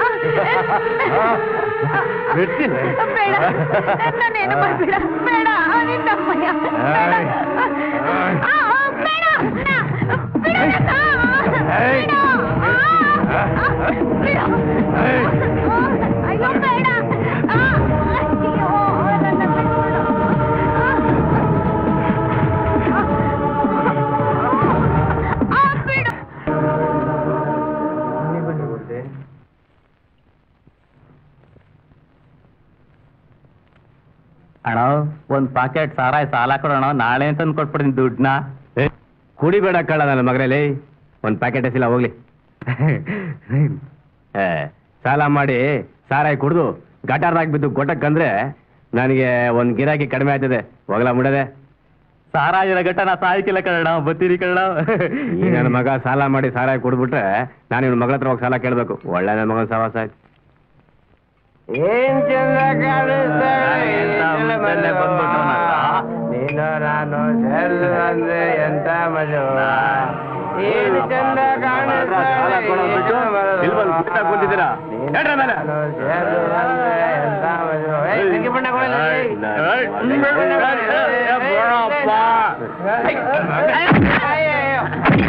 ಬಿಡ್ತೀನಿ ಬೇಡ ನಾನೇನು ಮಾಡ್ಬೇಡ ಬೇಡ ನಿನ್ನಮ್ಮಯ್ಯ ಬೇಡ ಆ, ಆ, ಬೇಡ ಬಿಡು ನನ್ನ. ಏಯ್. ಬಿಡು. ಅಯ್ಯೋ ಬೇಡ ಆ, ಅಯ್ಯೋ ನನ್ನ ಬಿಟ್ಬಿಡು. ಆ, ಬಿಡು ಅಣ್ಣ ಒಂದ್ ಪಾಕೆಟ್ ಸಾರಾಯಿ ಸಾಲ ಕೊಡೋಣ ನಾಳೆ ತಂದು ಕೊಟ್ಬಿಡ್ತೀನಿ ದುಡ್ಡನ್ನ ಏ, ಕುಡಿಬೇಡ ಕಳ್ಳ ನನ್ನ ಮಗನಲ್ಲಿ ಒಂದು ಪ್ಯಾಕೆಟ್ ಎಸಿಲ್ಲ ಹೋಗ್ಲಿ ಏ, ಸಾಲ ಮಾಡಿ ಸಾರಾಯಿ ಕುಡ್ದು ಗಟಾರ್ದಾಗ ಬಿದ್ದು ಗೊಟ್ಟಕ್ಕಂದ್ರೆ ನನಗೆ ಒಂದು ಗಿರಾಕಿ ಕಡಿಮೆ ಆಯ್ತದೆ ಹೋಗ್ಲಾ ಮುಡದೆ ಸಾರಾಯಿನ ಗಟ್ಟ ನಾ ಸಾಯ್ಕಿಲ್ಲ ಕಣ ಬತ್ತೀರಿ ಕಣ ಈ ನನ್ನ ಮಗ ಸಾಲ ಮಾಡಿ ಸಾಲ ಕೊಡ್ಬಿಟ್ರೆ ನಾನು ಇವನ ಮಗಳ ಹತ್ರ ಹೋಗಿ ಸಾಲ ಕೇಳಬೇಕು ಒಳ್ಳೆ ನನ್ನ ಮಗನ ಸವಾಸ ಆಯ್ತು ಏನ್ ಚಂದ ಕಾಣಿಸ್ತಾಳೆ, ಎಂತ ಏನ್ ಚಂದ ಮುದ್ದನ್ನೇ ಬಂದ್ಬಿಟ್ಟವ್ನಲ್ಲ. ನೀನು ನಾನು ಅಂದ್ರೆ ಎಂತ ಮಜವ ಏನು ಚಂದ ಕಾಣಿಸ್ತಾಳೆ, ಸಾಲ ಕೊಡೋದ್ ಬಿಟ್ಟು ಇಲ್ಲಿ ಬಂದು ಗುಟ್ಟ ಕೂತಿದ್ದೀರಾ? ಹೇಳ್ರಿ ಆಮೇಲೆ. ನಾನು ಸೇರು ಅಂದ್ರೆ ಎಂತ ಮಜವ. ಏಯ್, ತಂಗಿ ಬಣ್ಣ ಕೊಡಲ್ಲ, ಏಯ್. ಏಯ್, ತಂಗಿ ಬಣ್ಣ ಕೊಡಲ್ಲ, ಏಯ್, ಏಯ್, ಏಯ್, ಬರಪ್ಪ. ಏಯ್, ಏಯ್, ಏಯ್,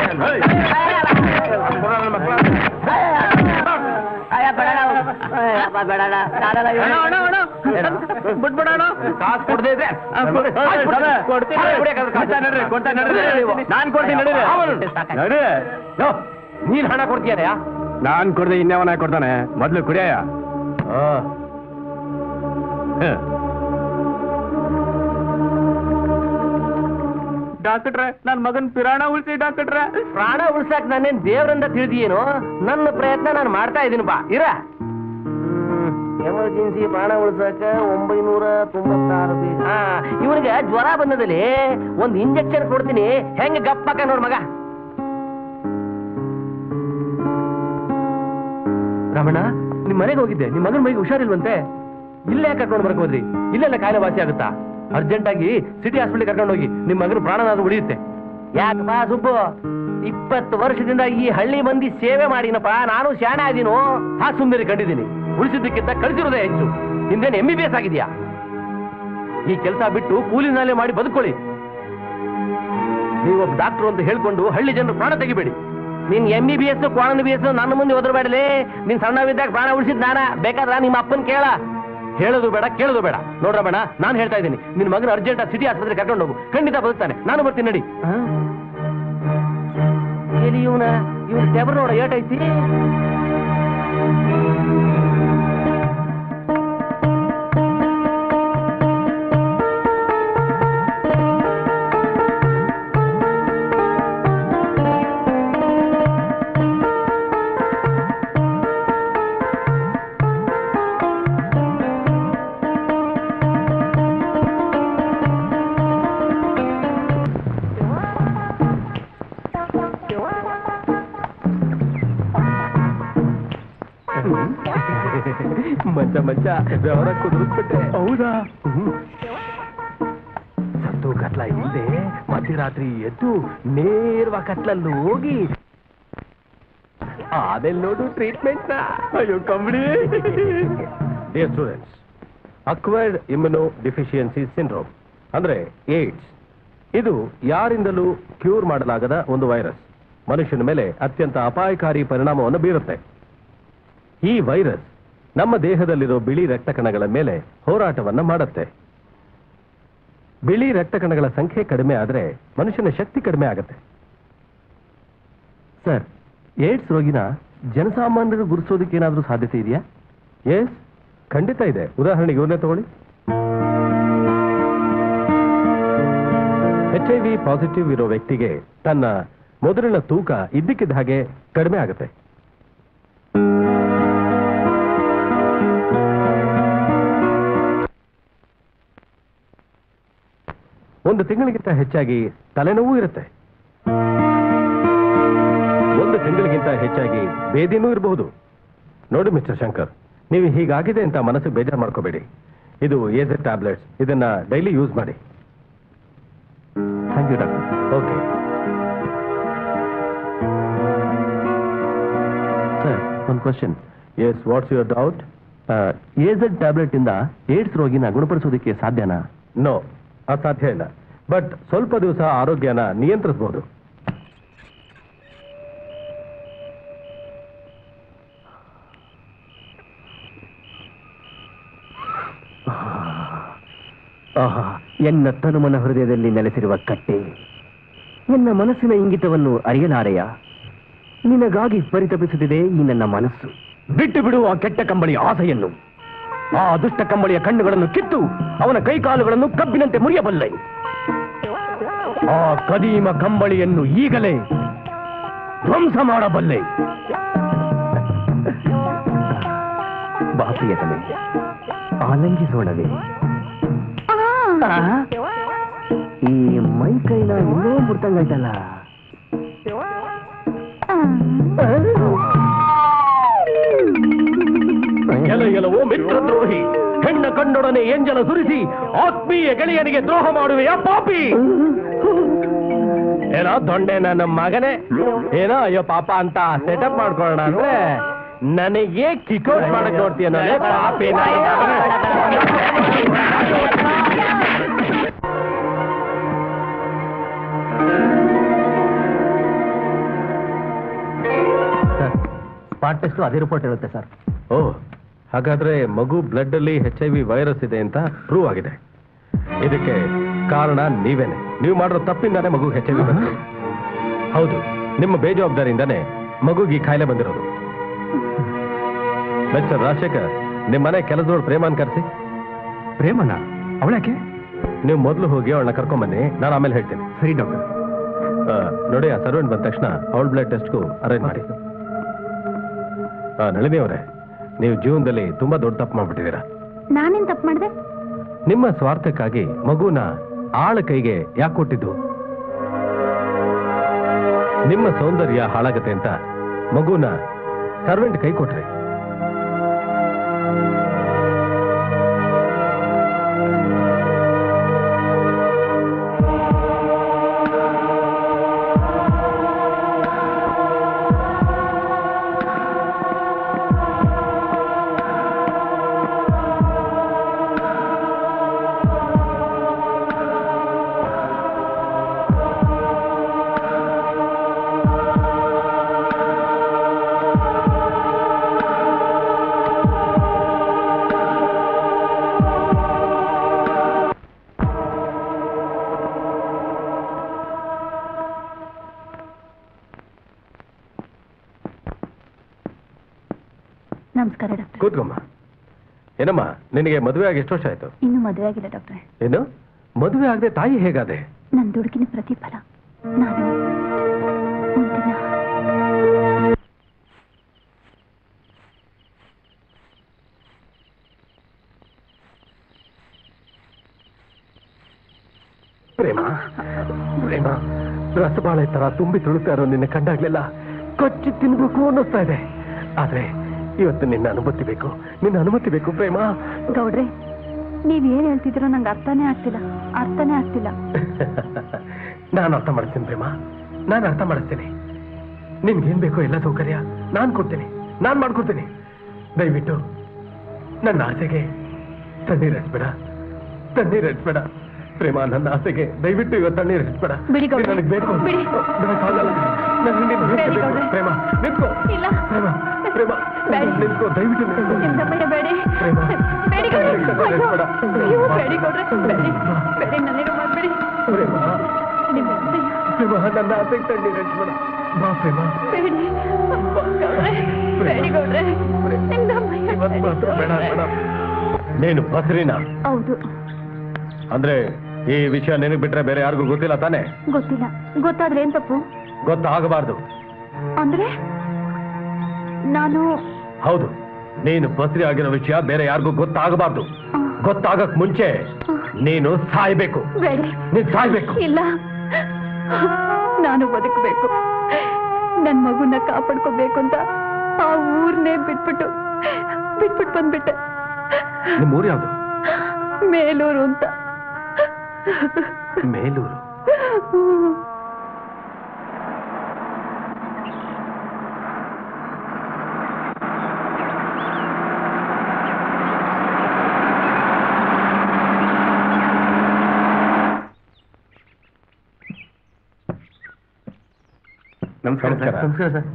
ಕಾಸು ಕೊಡದೆ ಇದ್ರೆ ನಾನ್ ಕೊಡ್ತೀನಿ ನಡೀರಿ ನಡೀರಿ ಯೋ, ನೀನ್ ಹಣ ಕೊಡ್ತೀಯಾ ನಾನ್ ಕೊಡ್ದೆ ಇನ್ಯಾವನ ಕೊಡ್ತಾನೆ ಮೊದ್ಲು ಕುಡಿಯ ಡಾಕ್ಟ್ರೆ ನನ್ ಮಗನ್ ಪಿರಾಣ ಉಳಿಸಿ ಡಾಕ್ಟ್ರೆ ಪ್ರಾಣ ಉಳ್ಸಾಕ್ ನಾನೇನ್ ದೇವ್ರಿಂದ ತಿಳಿದಿಯೇನು ನನ್ನ ಪ್ರಯತ್ನ ನಾನು ಮಾಡ್ತಾ ಇದ್ದೀನಿ ಬಾ ಇರ ಎಮರ್ಜೆನ್ಸಿ ಪ್ರಾಣ ಉಳ್ಸಾಕ ಒಂಬೈನೂರ ತೊಂಬತ್ತಾರು ಹಾ ಇವನಿಗೆ ಜ್ವರ ಬಂದದಲ್ಲಿ ಒಂದ್ ಇಂಜೆಕ್ಷನ್ ಕೊಡ್ತೀನಿ ಹೆಂಗ್ ಗಪ್ಪಕ್ಕ ನೋಡ್ ಮಗ ರಮಣ ನಿಮ್ ಮನೆಗೆ ಹೋಗಿದ್ದೆ ನಿಮ್ ಮಗನ ಮೈಗೆ ಹುಷಾರಿಲ್ವಂತೆ ಇಲ್ಲೇ ಕರ್ಕೊಂಡು ಬರಕ್ ಹೋದ್ರಿ ಇಲ್ಲೆಲ್ಲ ಕಾಯಿಲೆ ವಾಸಿ ಆಗುತ್ತಾ ಅರ್ಜೆಂಟ್ ಆಗಿ ಸಿಟಿ ಹಾಸ್ಪಿಟಲ್ ಕರ್ಕೊಂಡು ಹೋಗಿ ನಿಮ್ ಮಗನ ಪ್ರಾಣನಾದ್ರೂ ಉಳಿಯುತ್ತೆ ಯಾಕಪ್ಪ ಸುಬ್ಬು ಇಪ್ಪತ್ತು ವರ್ಷದಿಂದ ಈ ಹಳ್ಳಿ ಮಂದಿ ಸೇವೆ ಮಾಡಿನಪ್ಪ ನಾನು ಶಾಣೆ ಆದೀನು ಸಾಕ್ ಸುಂದರಿ ಕಂಡಿದ್ದೀನಿ ಉಳಿಸಿದ್ದಕ್ಕಿಂತ ಕಳಿಸಿರೋದೇ ಹೆಚ್ಚು ನಿಂದೇನು ಎಂ ಬಿ ಬಿ ಎಸ್ ಆಗಿದ್ಯಾ ಈ ಕೆಲಸ ಬಿಟ್ಟು ಕೂಲಿನಾಲೆ ಮಾಡಿ ಬದುಕೊಳ್ಳಿ ನೀವೊಬ್ಬ ಡಾಕ್ಟರ್ ಅಂತ ಹೇಳ್ಕೊಂಡು ಹಳ್ಳಿ ಜನರು ಪ್ರಾಣ ತೆಗಿಬೇಡಿ ನೀನ್ ಎಂ ಬಿ ಬಿ ಎಸ್ ಕ್ವಾಣನ್ ಬಿ ಎಸ್ ನನ್ನ ಮುಂದೆ ಒದರಬೇಡಲೇ ನೀನ್ ಸಣ್ಣವಿದ್ದಾಗ ಪ್ರಾಣ ಉಳಿಸಿದ್ ನಾನ ಬೇಕಾದ್ರ ನಿಮ್ಮ ಅಪ್ಪನ್ ಕೇಳ ಹೇಳೋದು ಬೇಡ ಕೇಳೋದು ಬೇಡ ನೋಡ್ರಮ್ಮಣ ನಾನು ಹೇಳ್ತಾ ಇದ್ದೀನಿ ನಿನ್ ಮಗನ ಅರ್ಜೆಂಟ್ ಸಿಟಿ ಆಸ್ಪತ್ರೆ ಕರ್ಕೊಂಡು ಹೋಗು ಖಂಡಿತ ಬದುಕ್ತಾನೆ ನಾನು ಬರ್ತೀನಿ ನಡಿ ಎಲ್ಲಿ ಇವನ ಇವನ್ ಟೆಬರ್ ನೋಡ ಏಟೈತಿ ಮಂಚ ಮಂಚ ವ್ಯವಹಾರ ಕುದುರಿಸ್ಬಿಟ್ಟೆ ಹೌದಾ ಸತ್ತು ಕತ್ಲ ಇಲ್ಲದೆ ಮಧ್ಯರಾತ್ರಿ ಎದ್ದು ನೇರವ ಕತ್ಲಲ್ಲಿ ಹೋಗಿ ಆಮೇಲೆ ನೋಡು ಟ್ರೀಟ್ಮೆಂಟ್ ಅಯ್ಯೋ ಕಂಬಳಿ dear students acquired immunodeficiency syndrome ಅಂದ್ರೆ ಏಡ್ಸ್ ಇದು ಯಾರಿಂದಲೂ ಕ್ಯೂರ್ ಮಾಡಲಾಗದ ಒಂದು ವೈರಸ್ ಮನುಷ್ಯನ ಮೇಲೆ ಅತ್ಯಂತ ಅಪಾಯಕಾರಿ ಪರಿಣಾಮವನ್ನು ಬೀರುತ್ತೆ ಈ ವೈರಸ್ ನಮ್ಮ ದೇಹದಲ್ಲಿರೋ ಬಿಳಿ ರಕ್ತ ಕಣಗಳ ಮೇಲೆ ಹೋರಾಟವನ್ನ ಮಾಡುತ್ತೆ ಬಿಳಿ ರಕ್ತ ಕಣಗಳ ಸಂಖ್ಯೆ ಕಡಿಮೆ ಆದ್ರೆ ಮನುಷ್ಯನ ಶಕ್ತಿ ಕಡಿಮೆ ಆಗುತ್ತೆ ಸರ್ ಏಡ್ಸ್ ರೋಗಿನ ಜನಸಾಮಾನ್ಯರು ಗುರುತಿಸೋದಕ್ಕೆ ಏನಾದ್ರೂ ಸಾಧ್ಯತೆ ಇದೆಯಾ ಎಸ್ ಖಂಡಿತ ಇದೆ ಉದಾಹರಣೆಗೆ ಇವ್ರನ್ನೇ ತಗೊಳ್ಳಿ ಎಚ್ ಐ ವಿ ಪಾಸಿಟಿವ್ ಇರೋ ವ್ಯಕ್ತಿಗೆ ತನ್ನ ಮೊದಲಿನ ತೂಕ ಇದ್ದಕ್ಕಿದ್ದ ಹಾಗೆ ಕಡಿಮೆ ಆಗುತ್ತೆ ಒಂದು ತಿಂಗಳಿಗಿಂತ ಹೆಚ್ಚಾಗಿ ತಲೆನೋವು ಇರುತ್ತೆ ಒಂದು ತಿಂಗಳಿಗಿಂತ ಹೆಚ್ಚಾಗಿ ಬೇದಿನೂ ಇರಬಹುದು ನೋಡಿ ಮಿಸ್ಟರ್ ಶಂಕರ್ ನೀವು ಹೀಗಾಗಿದೆ ಅಂತ ಮನಸ್ಸಿಗೆ ಬೇಜಾರು ಮಾಡ್ಕೋಬೇಡಿ ಇದು ಎಸ್ ಎ ಟ್ಯಾಬ್ಲೆಟ್ಸ್ ಇದನ್ನ ಡೈಲಿ ಯೂಸ್ ಮಾಡಿ thank you doctor okay sir ಒಂದು question yes what's your doubt AZ tablet ಇಂದ ಏಡ್ಸ್ ರೋಗಿನ ಗುಣಪಡಿಸೋದಕ್ಕೆ ಸಾಧ್ಯನಾ ನೋ ಅದು ಸಾಧ್ಯ ಇಲ್ಲ ಬಟ್ ಸ್ವಲ್ಪ ದಿವಸ ಆರೋಗ್ಯನ ನಿಯಂತ್ರಿಸಬಹುದು ಆಹಾ ಎನ್ನ ತನುಮನ ಹೃದಯದಲ್ಲಿ ನೆಲೆಸಿರುವ ಕಟ್ಟೆ ಎನ್ನ ಮನಸ್ಸಿನ ಇಂಗಿತವನ್ನು ಅರಿಯಲಾರೆಯ ನಿನಗಾಗಿ ಪರಿತಪಿಸುತ್ತಿದೆ ಈ ನನ್ನ ಮನಸ್ಸು ಬಿಟ್ಟು ಬಿಡು ಆ ಕೆಟ್ಟ ಕಂಬಳಿಯ ಆಸೆಯನ್ನು ಆ ದುಷ್ಟ ಕಂಬಳಿಯ ಕಣ್ಣುಗಳನ್ನು ಕಿತ್ತು ಅವನ ಕೈಕಾಲುಗಳನ್ನು ಕಬ್ಬಿನಂತೆ ಮುರಿಯಬಲ್ಲೆ ಆ ಕದೀಮ ಕಂಬಳಿಯನ್ನು ಈಗಲೇ ಧ್ವಂಸ ಮಾಡಬಲ್ಲೆ ಬಾಪ್ರಿಯತಮೆ ಆಲಂಗಿಸೋಣವೇ ಆ. ಆ? ಈ ಮೈ ಕೈನ ಇನ್ನೂ ಮುಡ್ತಂಗೈತಲ್ಲ ಎಲ ಎಲವೋ ಮಿತ್ರದ್ರೋಹಿ ಹೆಣ್ಣ ಕಂಡೊಡನೆ ಎಂಜಲ ಸುರಿಸಿ ಆತ್ಮೀಯ ಗೆಳೆಯನಿಗೆ ದ್ರೋಹ ಮಾಡುವೆಯ ಪಾಪಿ ಏನೋ ದೊಂಡೆ ನನ್ನ ಮಗನೇ ಏನೋ ಅಯ್ಯೋ ಪಾಪ ಅಂತ ಸೆಟಪ್ ಮಾಡ್ಕೊಳ್ಳೋಣ ಅಂದ್ರೆ ನನಗೆ ಕಿಕೋಟ್ ಮಾಡಕ್ ನೋಡ್ತೀಯ ನಾನು ಪಾಪಿ ನಾಯಿ ಮಗನೇ. ಸ್ಪಾಟ್ ಟೆಸ್ಟ್ ಅದೇ ರಿಪೋರ್ಟ್ ಇರುತ್ತೆ ಸರ್ ಓ ಹಾಗಾದ್ರೆ ಮಗು ಬ್ಲಡ್ ಅಲ್ಲಿ ಎಚ್ ಐ ವಿ ವೈರಸ್ ಇದೆ ಅಂತ ಪ್ರೂವ್ ಆಗಿದೆ ಇದಕ್ಕೆ ಕಾರಣ ನೀವೇನೆ ನೀವು ಮಾಡಿರೋ ತಪ್ಪಿಂದಾನೇ ಮಗು ಎಚ್ ಐ ವಿ ಬಂದಿದೆ ಹೌದು ನಿಮ್ಮ ಬೇಜವಾಬ್ದಾರಿಯಿಂದಾನೇ ಮಗುಗೆ ಈ ಕಾಯಿಲೆ ಬಂದಿರೋದು ಮಿಸ್ಟರ್ ರಾಜಶೇಖರ್ ನಿಮ್ಮ ಮನೆ ಕೆಲಸದೋಳು ಪ್ರೇಮನ್ ಕರೆಸಿ ಪ್ರೇಮನ ಅವಳಕ್ಕೆ ನೀವು ಮೊದಲು ಹೋಗಿ ಅವಳನ್ನ ಕರ್ಕೊಂಬನ್ನಿ ನಾನು ಆಮೇಲೆ ಹೇಳ್ತೀನಿ ಸರಿ ಡಾಕ್ಟರ್ ಆ, ನೋಡಿ ಆ ಸರ್ವೆಂಟ್ ಬಂದ ತಕ್ಷಣ ಅವಳ ಬ್ಲಡ್ ಟೆಸ್ಟ್ಗೂ ಅರೇಂಜ್ ಮಾಡಿ ಆ, ನಳಿನಿ ಅವರೇ ನೀವು ಜೀವನದಲ್ಲಿ ತುಂಬಾ ದೊಡ್ಡ ತಪ್ಪು ಮಾಡ್ಬಿಟ್ಟಿದ್ದೀರಾ ನಾನೇನ್ ತಪ್ಪು ಮಾಡಿದೆ ನಿಮ್ಮ ಸ್ವಾರ್ಥಕ್ಕಾಗಿ ಮಗುನ ಆಳ ಕೈಗೆ ಯಾಕೆ ಕೊಟ್ಟಿದ್ದು ನಿಮ್ಮ ಸೌಂದರ್ಯ ಹಾಳಾಗತ್ತೆ ಅಂತ ಮಗುನ ಸರ್ವೆಂಟ್ ಕೈ ಕೊಟ್ರಿ ನಮಸ್ಕಾರ ಡಾಕ್ಟರ್ ಕೂತ್ಕೊಮ್ಮ ಏನಮ್ಮ ನಿನಗೆ ಮದುವೆ ಆಗಿ ಎಷ್ಟು ವರ್ಷ ಆಯ್ತು ಇನ್ನು ಮದುವೆ ಆಗಿಲ್ಲ ಡಾಕ್ಟ್ರೆ ಏನು ಮದುವೆ ಆಗದೆ ತಾಯಿ ಹೇಗಾದೆ ನನ್ನ ದುಡುಕಿನ ಪ್ರತಿಫಲ ನಾನು ಒಂದಿನ ಪ್ರೇಮ ಪ್ರೇಮ ರಸಬಾಳೆ ತರ ತುಂಬಿ ತುಳುತ್ತಾ ಇರೋ ನಿನ್ನ ಕಂಡಾಗ್ಲೆಲ್ಲ ಕೊಚ್ಚಿ ತಿನ್ಬೇಕು ಅನ್ನಿಸ್ತಾ ಇದೆ ಆದ್ರೆ ಇವತ್ತು ನಿನ್ನ ಅನುಮತಿ ಬೇಕು ನಿನ್ನ ಅನುಮತಿ ಬೇಕು ಪ್ರೇಮ ಗೌಡ್ರೆ ನೀವ್ ಏನ್ ಹೇಳ್ತಿದ್ರೋ ನಂಗೆ ಅರ್ಥನೇ ಆಗ್ತಿಲ್ಲ ಅರ್ಥನೇ ಆಗ್ತಿಲ್ಲ ನಾನು ಅರ್ಥ ಮಾಡಿಸ್ತೀನಿ ಪ್ರೇಮ ನಾನು ಅರ್ಥ ಮಾಡಿಸ್ತೀನಿ ನಿನ್ಗೇನ್ ಬೇಕೋ ಎಲ್ಲ ಸೌಕರ್ಯ ನಾನ್ ಕೊಡ್ತೀನಿ ನಾನ್ ಮಾಡ್ಕೊಡ್ತೀನಿ ದಯವಿಟ್ಟು ನನ್ನ ಆಸೆಗೆ ತಣ್ಣೀರ್ ಹಚ್ಬೇಡ ತಣ್ಣೀರ್ ಹಚ್ಬೇಡ ಪ್ರೇಮ ನನ್ನ ಆಸೆಗೆ ದಯವಿಟ್ಟು ಇವತ್ತು ತಣ್ಣೀರ್ ಹಚ್ಬೇಡ ಬಿಡಿ ಗೌಡ್ರೆ. ನನಗೆ ಬೇಕು ಬಿಡಿ. ನನಗಾಗಲ್ಲ. ನನಗೆ ನಿನ್ನ ಬೇಕೇ ಬೇಡಿ ಬೇಕು. ಗೌಡ್ರೆ. ಪ್ರೇಮ ನಿಂತ್ಕೋ ಇಲ್ಲ. ಪ್ರೇಮ ಪ್ರೇಮ ಬೇಡಿ. ನಿಂತ್ಕೋ ದಯವಿಟ್ಟು ನಿಂತ್ಕೋ. ನಿಮ್ದಮ್ಮಯ್ಯ ಬೇಡಿ ಪ್ರೇಮ. ಬೇಡಿ ಗೌಡ್ರೆ ತಣ್ಣೀರ್ ಅಯ್ಯೋ, ಹಚ್ಬೇಡ. ಅಯ್ಯೋ, ಬೇಡಿ ಗೌಡ್ರೆ ಬೇಡಿ ಬೇಡಿ ನನ್ನಿರೋ ಮಾಡ್ಬೇಡಿ ಪ್ರೇಮ ನಿಮ್ಮಮ್ಮಯ್ಯ ಪ್ರೇಮ ನನ್ನ ಆಸೆಗೆ ತಣ್ಣೀರ್ ಹಚ್ಬೇಡ ಬಾ ಪ್ರೇಮ ಬೇಡಿ ಗೌಡ್ರೆ ಬೇಡಿ ಗೌಡ್ರೆ ನಿಮ್ದಮ್ಮಯ್ಯ ಇವತ್ತು ಮಾತ್ರ ಬೇಡ ಬೇಡಿ ಬೇಡ ನೀನು ಬಸ್ರಿನ ಹೌದು ಅಂದ್ರೆ ಈ ವಿಷಯ ನಿನಗೆ ಬಿಟ್ರೆ ಬೇರೆ ಯಾರಿಗೂ ಗೊತ್ತಿಲ್ಲ ತಾನೆ ಗೊತ್ತಿಲ್ಲ ಗೊತ್ತಾದ್ರೆ ಏನ್ ತಪ್ಪು ಗೊತ್ತಾಗಬಾರ್ದು ಅಂದ್ರೆ ನಾನು ಹೌದು ನೀನು ಬಸ್ರಿ ಆಗಿರೋ ವಿಷಯ ಬೇರೆ ಯಾರಿಗೂ ಗೊತ್ತಾಗಬಾರ್ದು ಆ, ಗೊತ್ತಾಗಕ್ ಮುಂಚೆ ನೀನು ಸಾಯ್ಬೇಕು ಬೇಡಿ ನೀನ್ ಸಾಯ್ಬೇಕು ಇಲ್ಲ ನಾನು ಬದುಕಬೇಕು ನನ್ ಮಗುನ ಕಾಪಾಡ್ಕೋಬೇಕು ಅಂತ ಆ ಊರ್ನೇ ಬಿಟ್ಬಿಟ್ಟು ಬಿಟ್ಬಿಟ್ಟು ಬಂದ್ಬಿಟ್ಟೆ ನಿಮ್ ಊರು ಯಾವ್ದು ಮೇಲೂರು ಅಂತ ಮೇಲೂರು ನಮಸ್ಕಾರ ಸರ್ ನಮಸ್ಕಾರ. ನಮಸ್ಕಾರ ಸರ್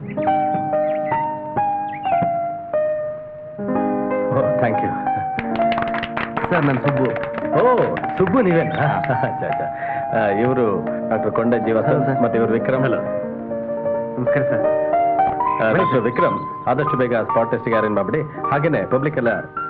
ಥ್ಯಾಂಕ್ ಯು ಸರ್ ನನ್ನ ಸುಬ್ಬು ಓ ಸುಬ್ಬು ನೀವೇನಾ ಇವರು ಡಾಕ್ಟರ್ ಕೊಂಡ ಜೀವಸ ಹೌದು ಸರ್. ಮತ್ತೆ ಇವರು ವಿಕ್ರಮ್ ನಮಸ್ಕಾರ ಸರ್ ಡಾಕ್ಟರ್ ವಿಕ್ರಮ್ ಆದಷ್ಟು ಬೇಗ ಸ್ಪಾಟ್ ಟೆಸ್ಟ್ಗೆ ಅರೇಂಜ್ ಮಾಡ್ಬಿಡಿ ಹಾಗೇನೆ ಪಬ್ಲಿಕ್ ಎಲ್ಲ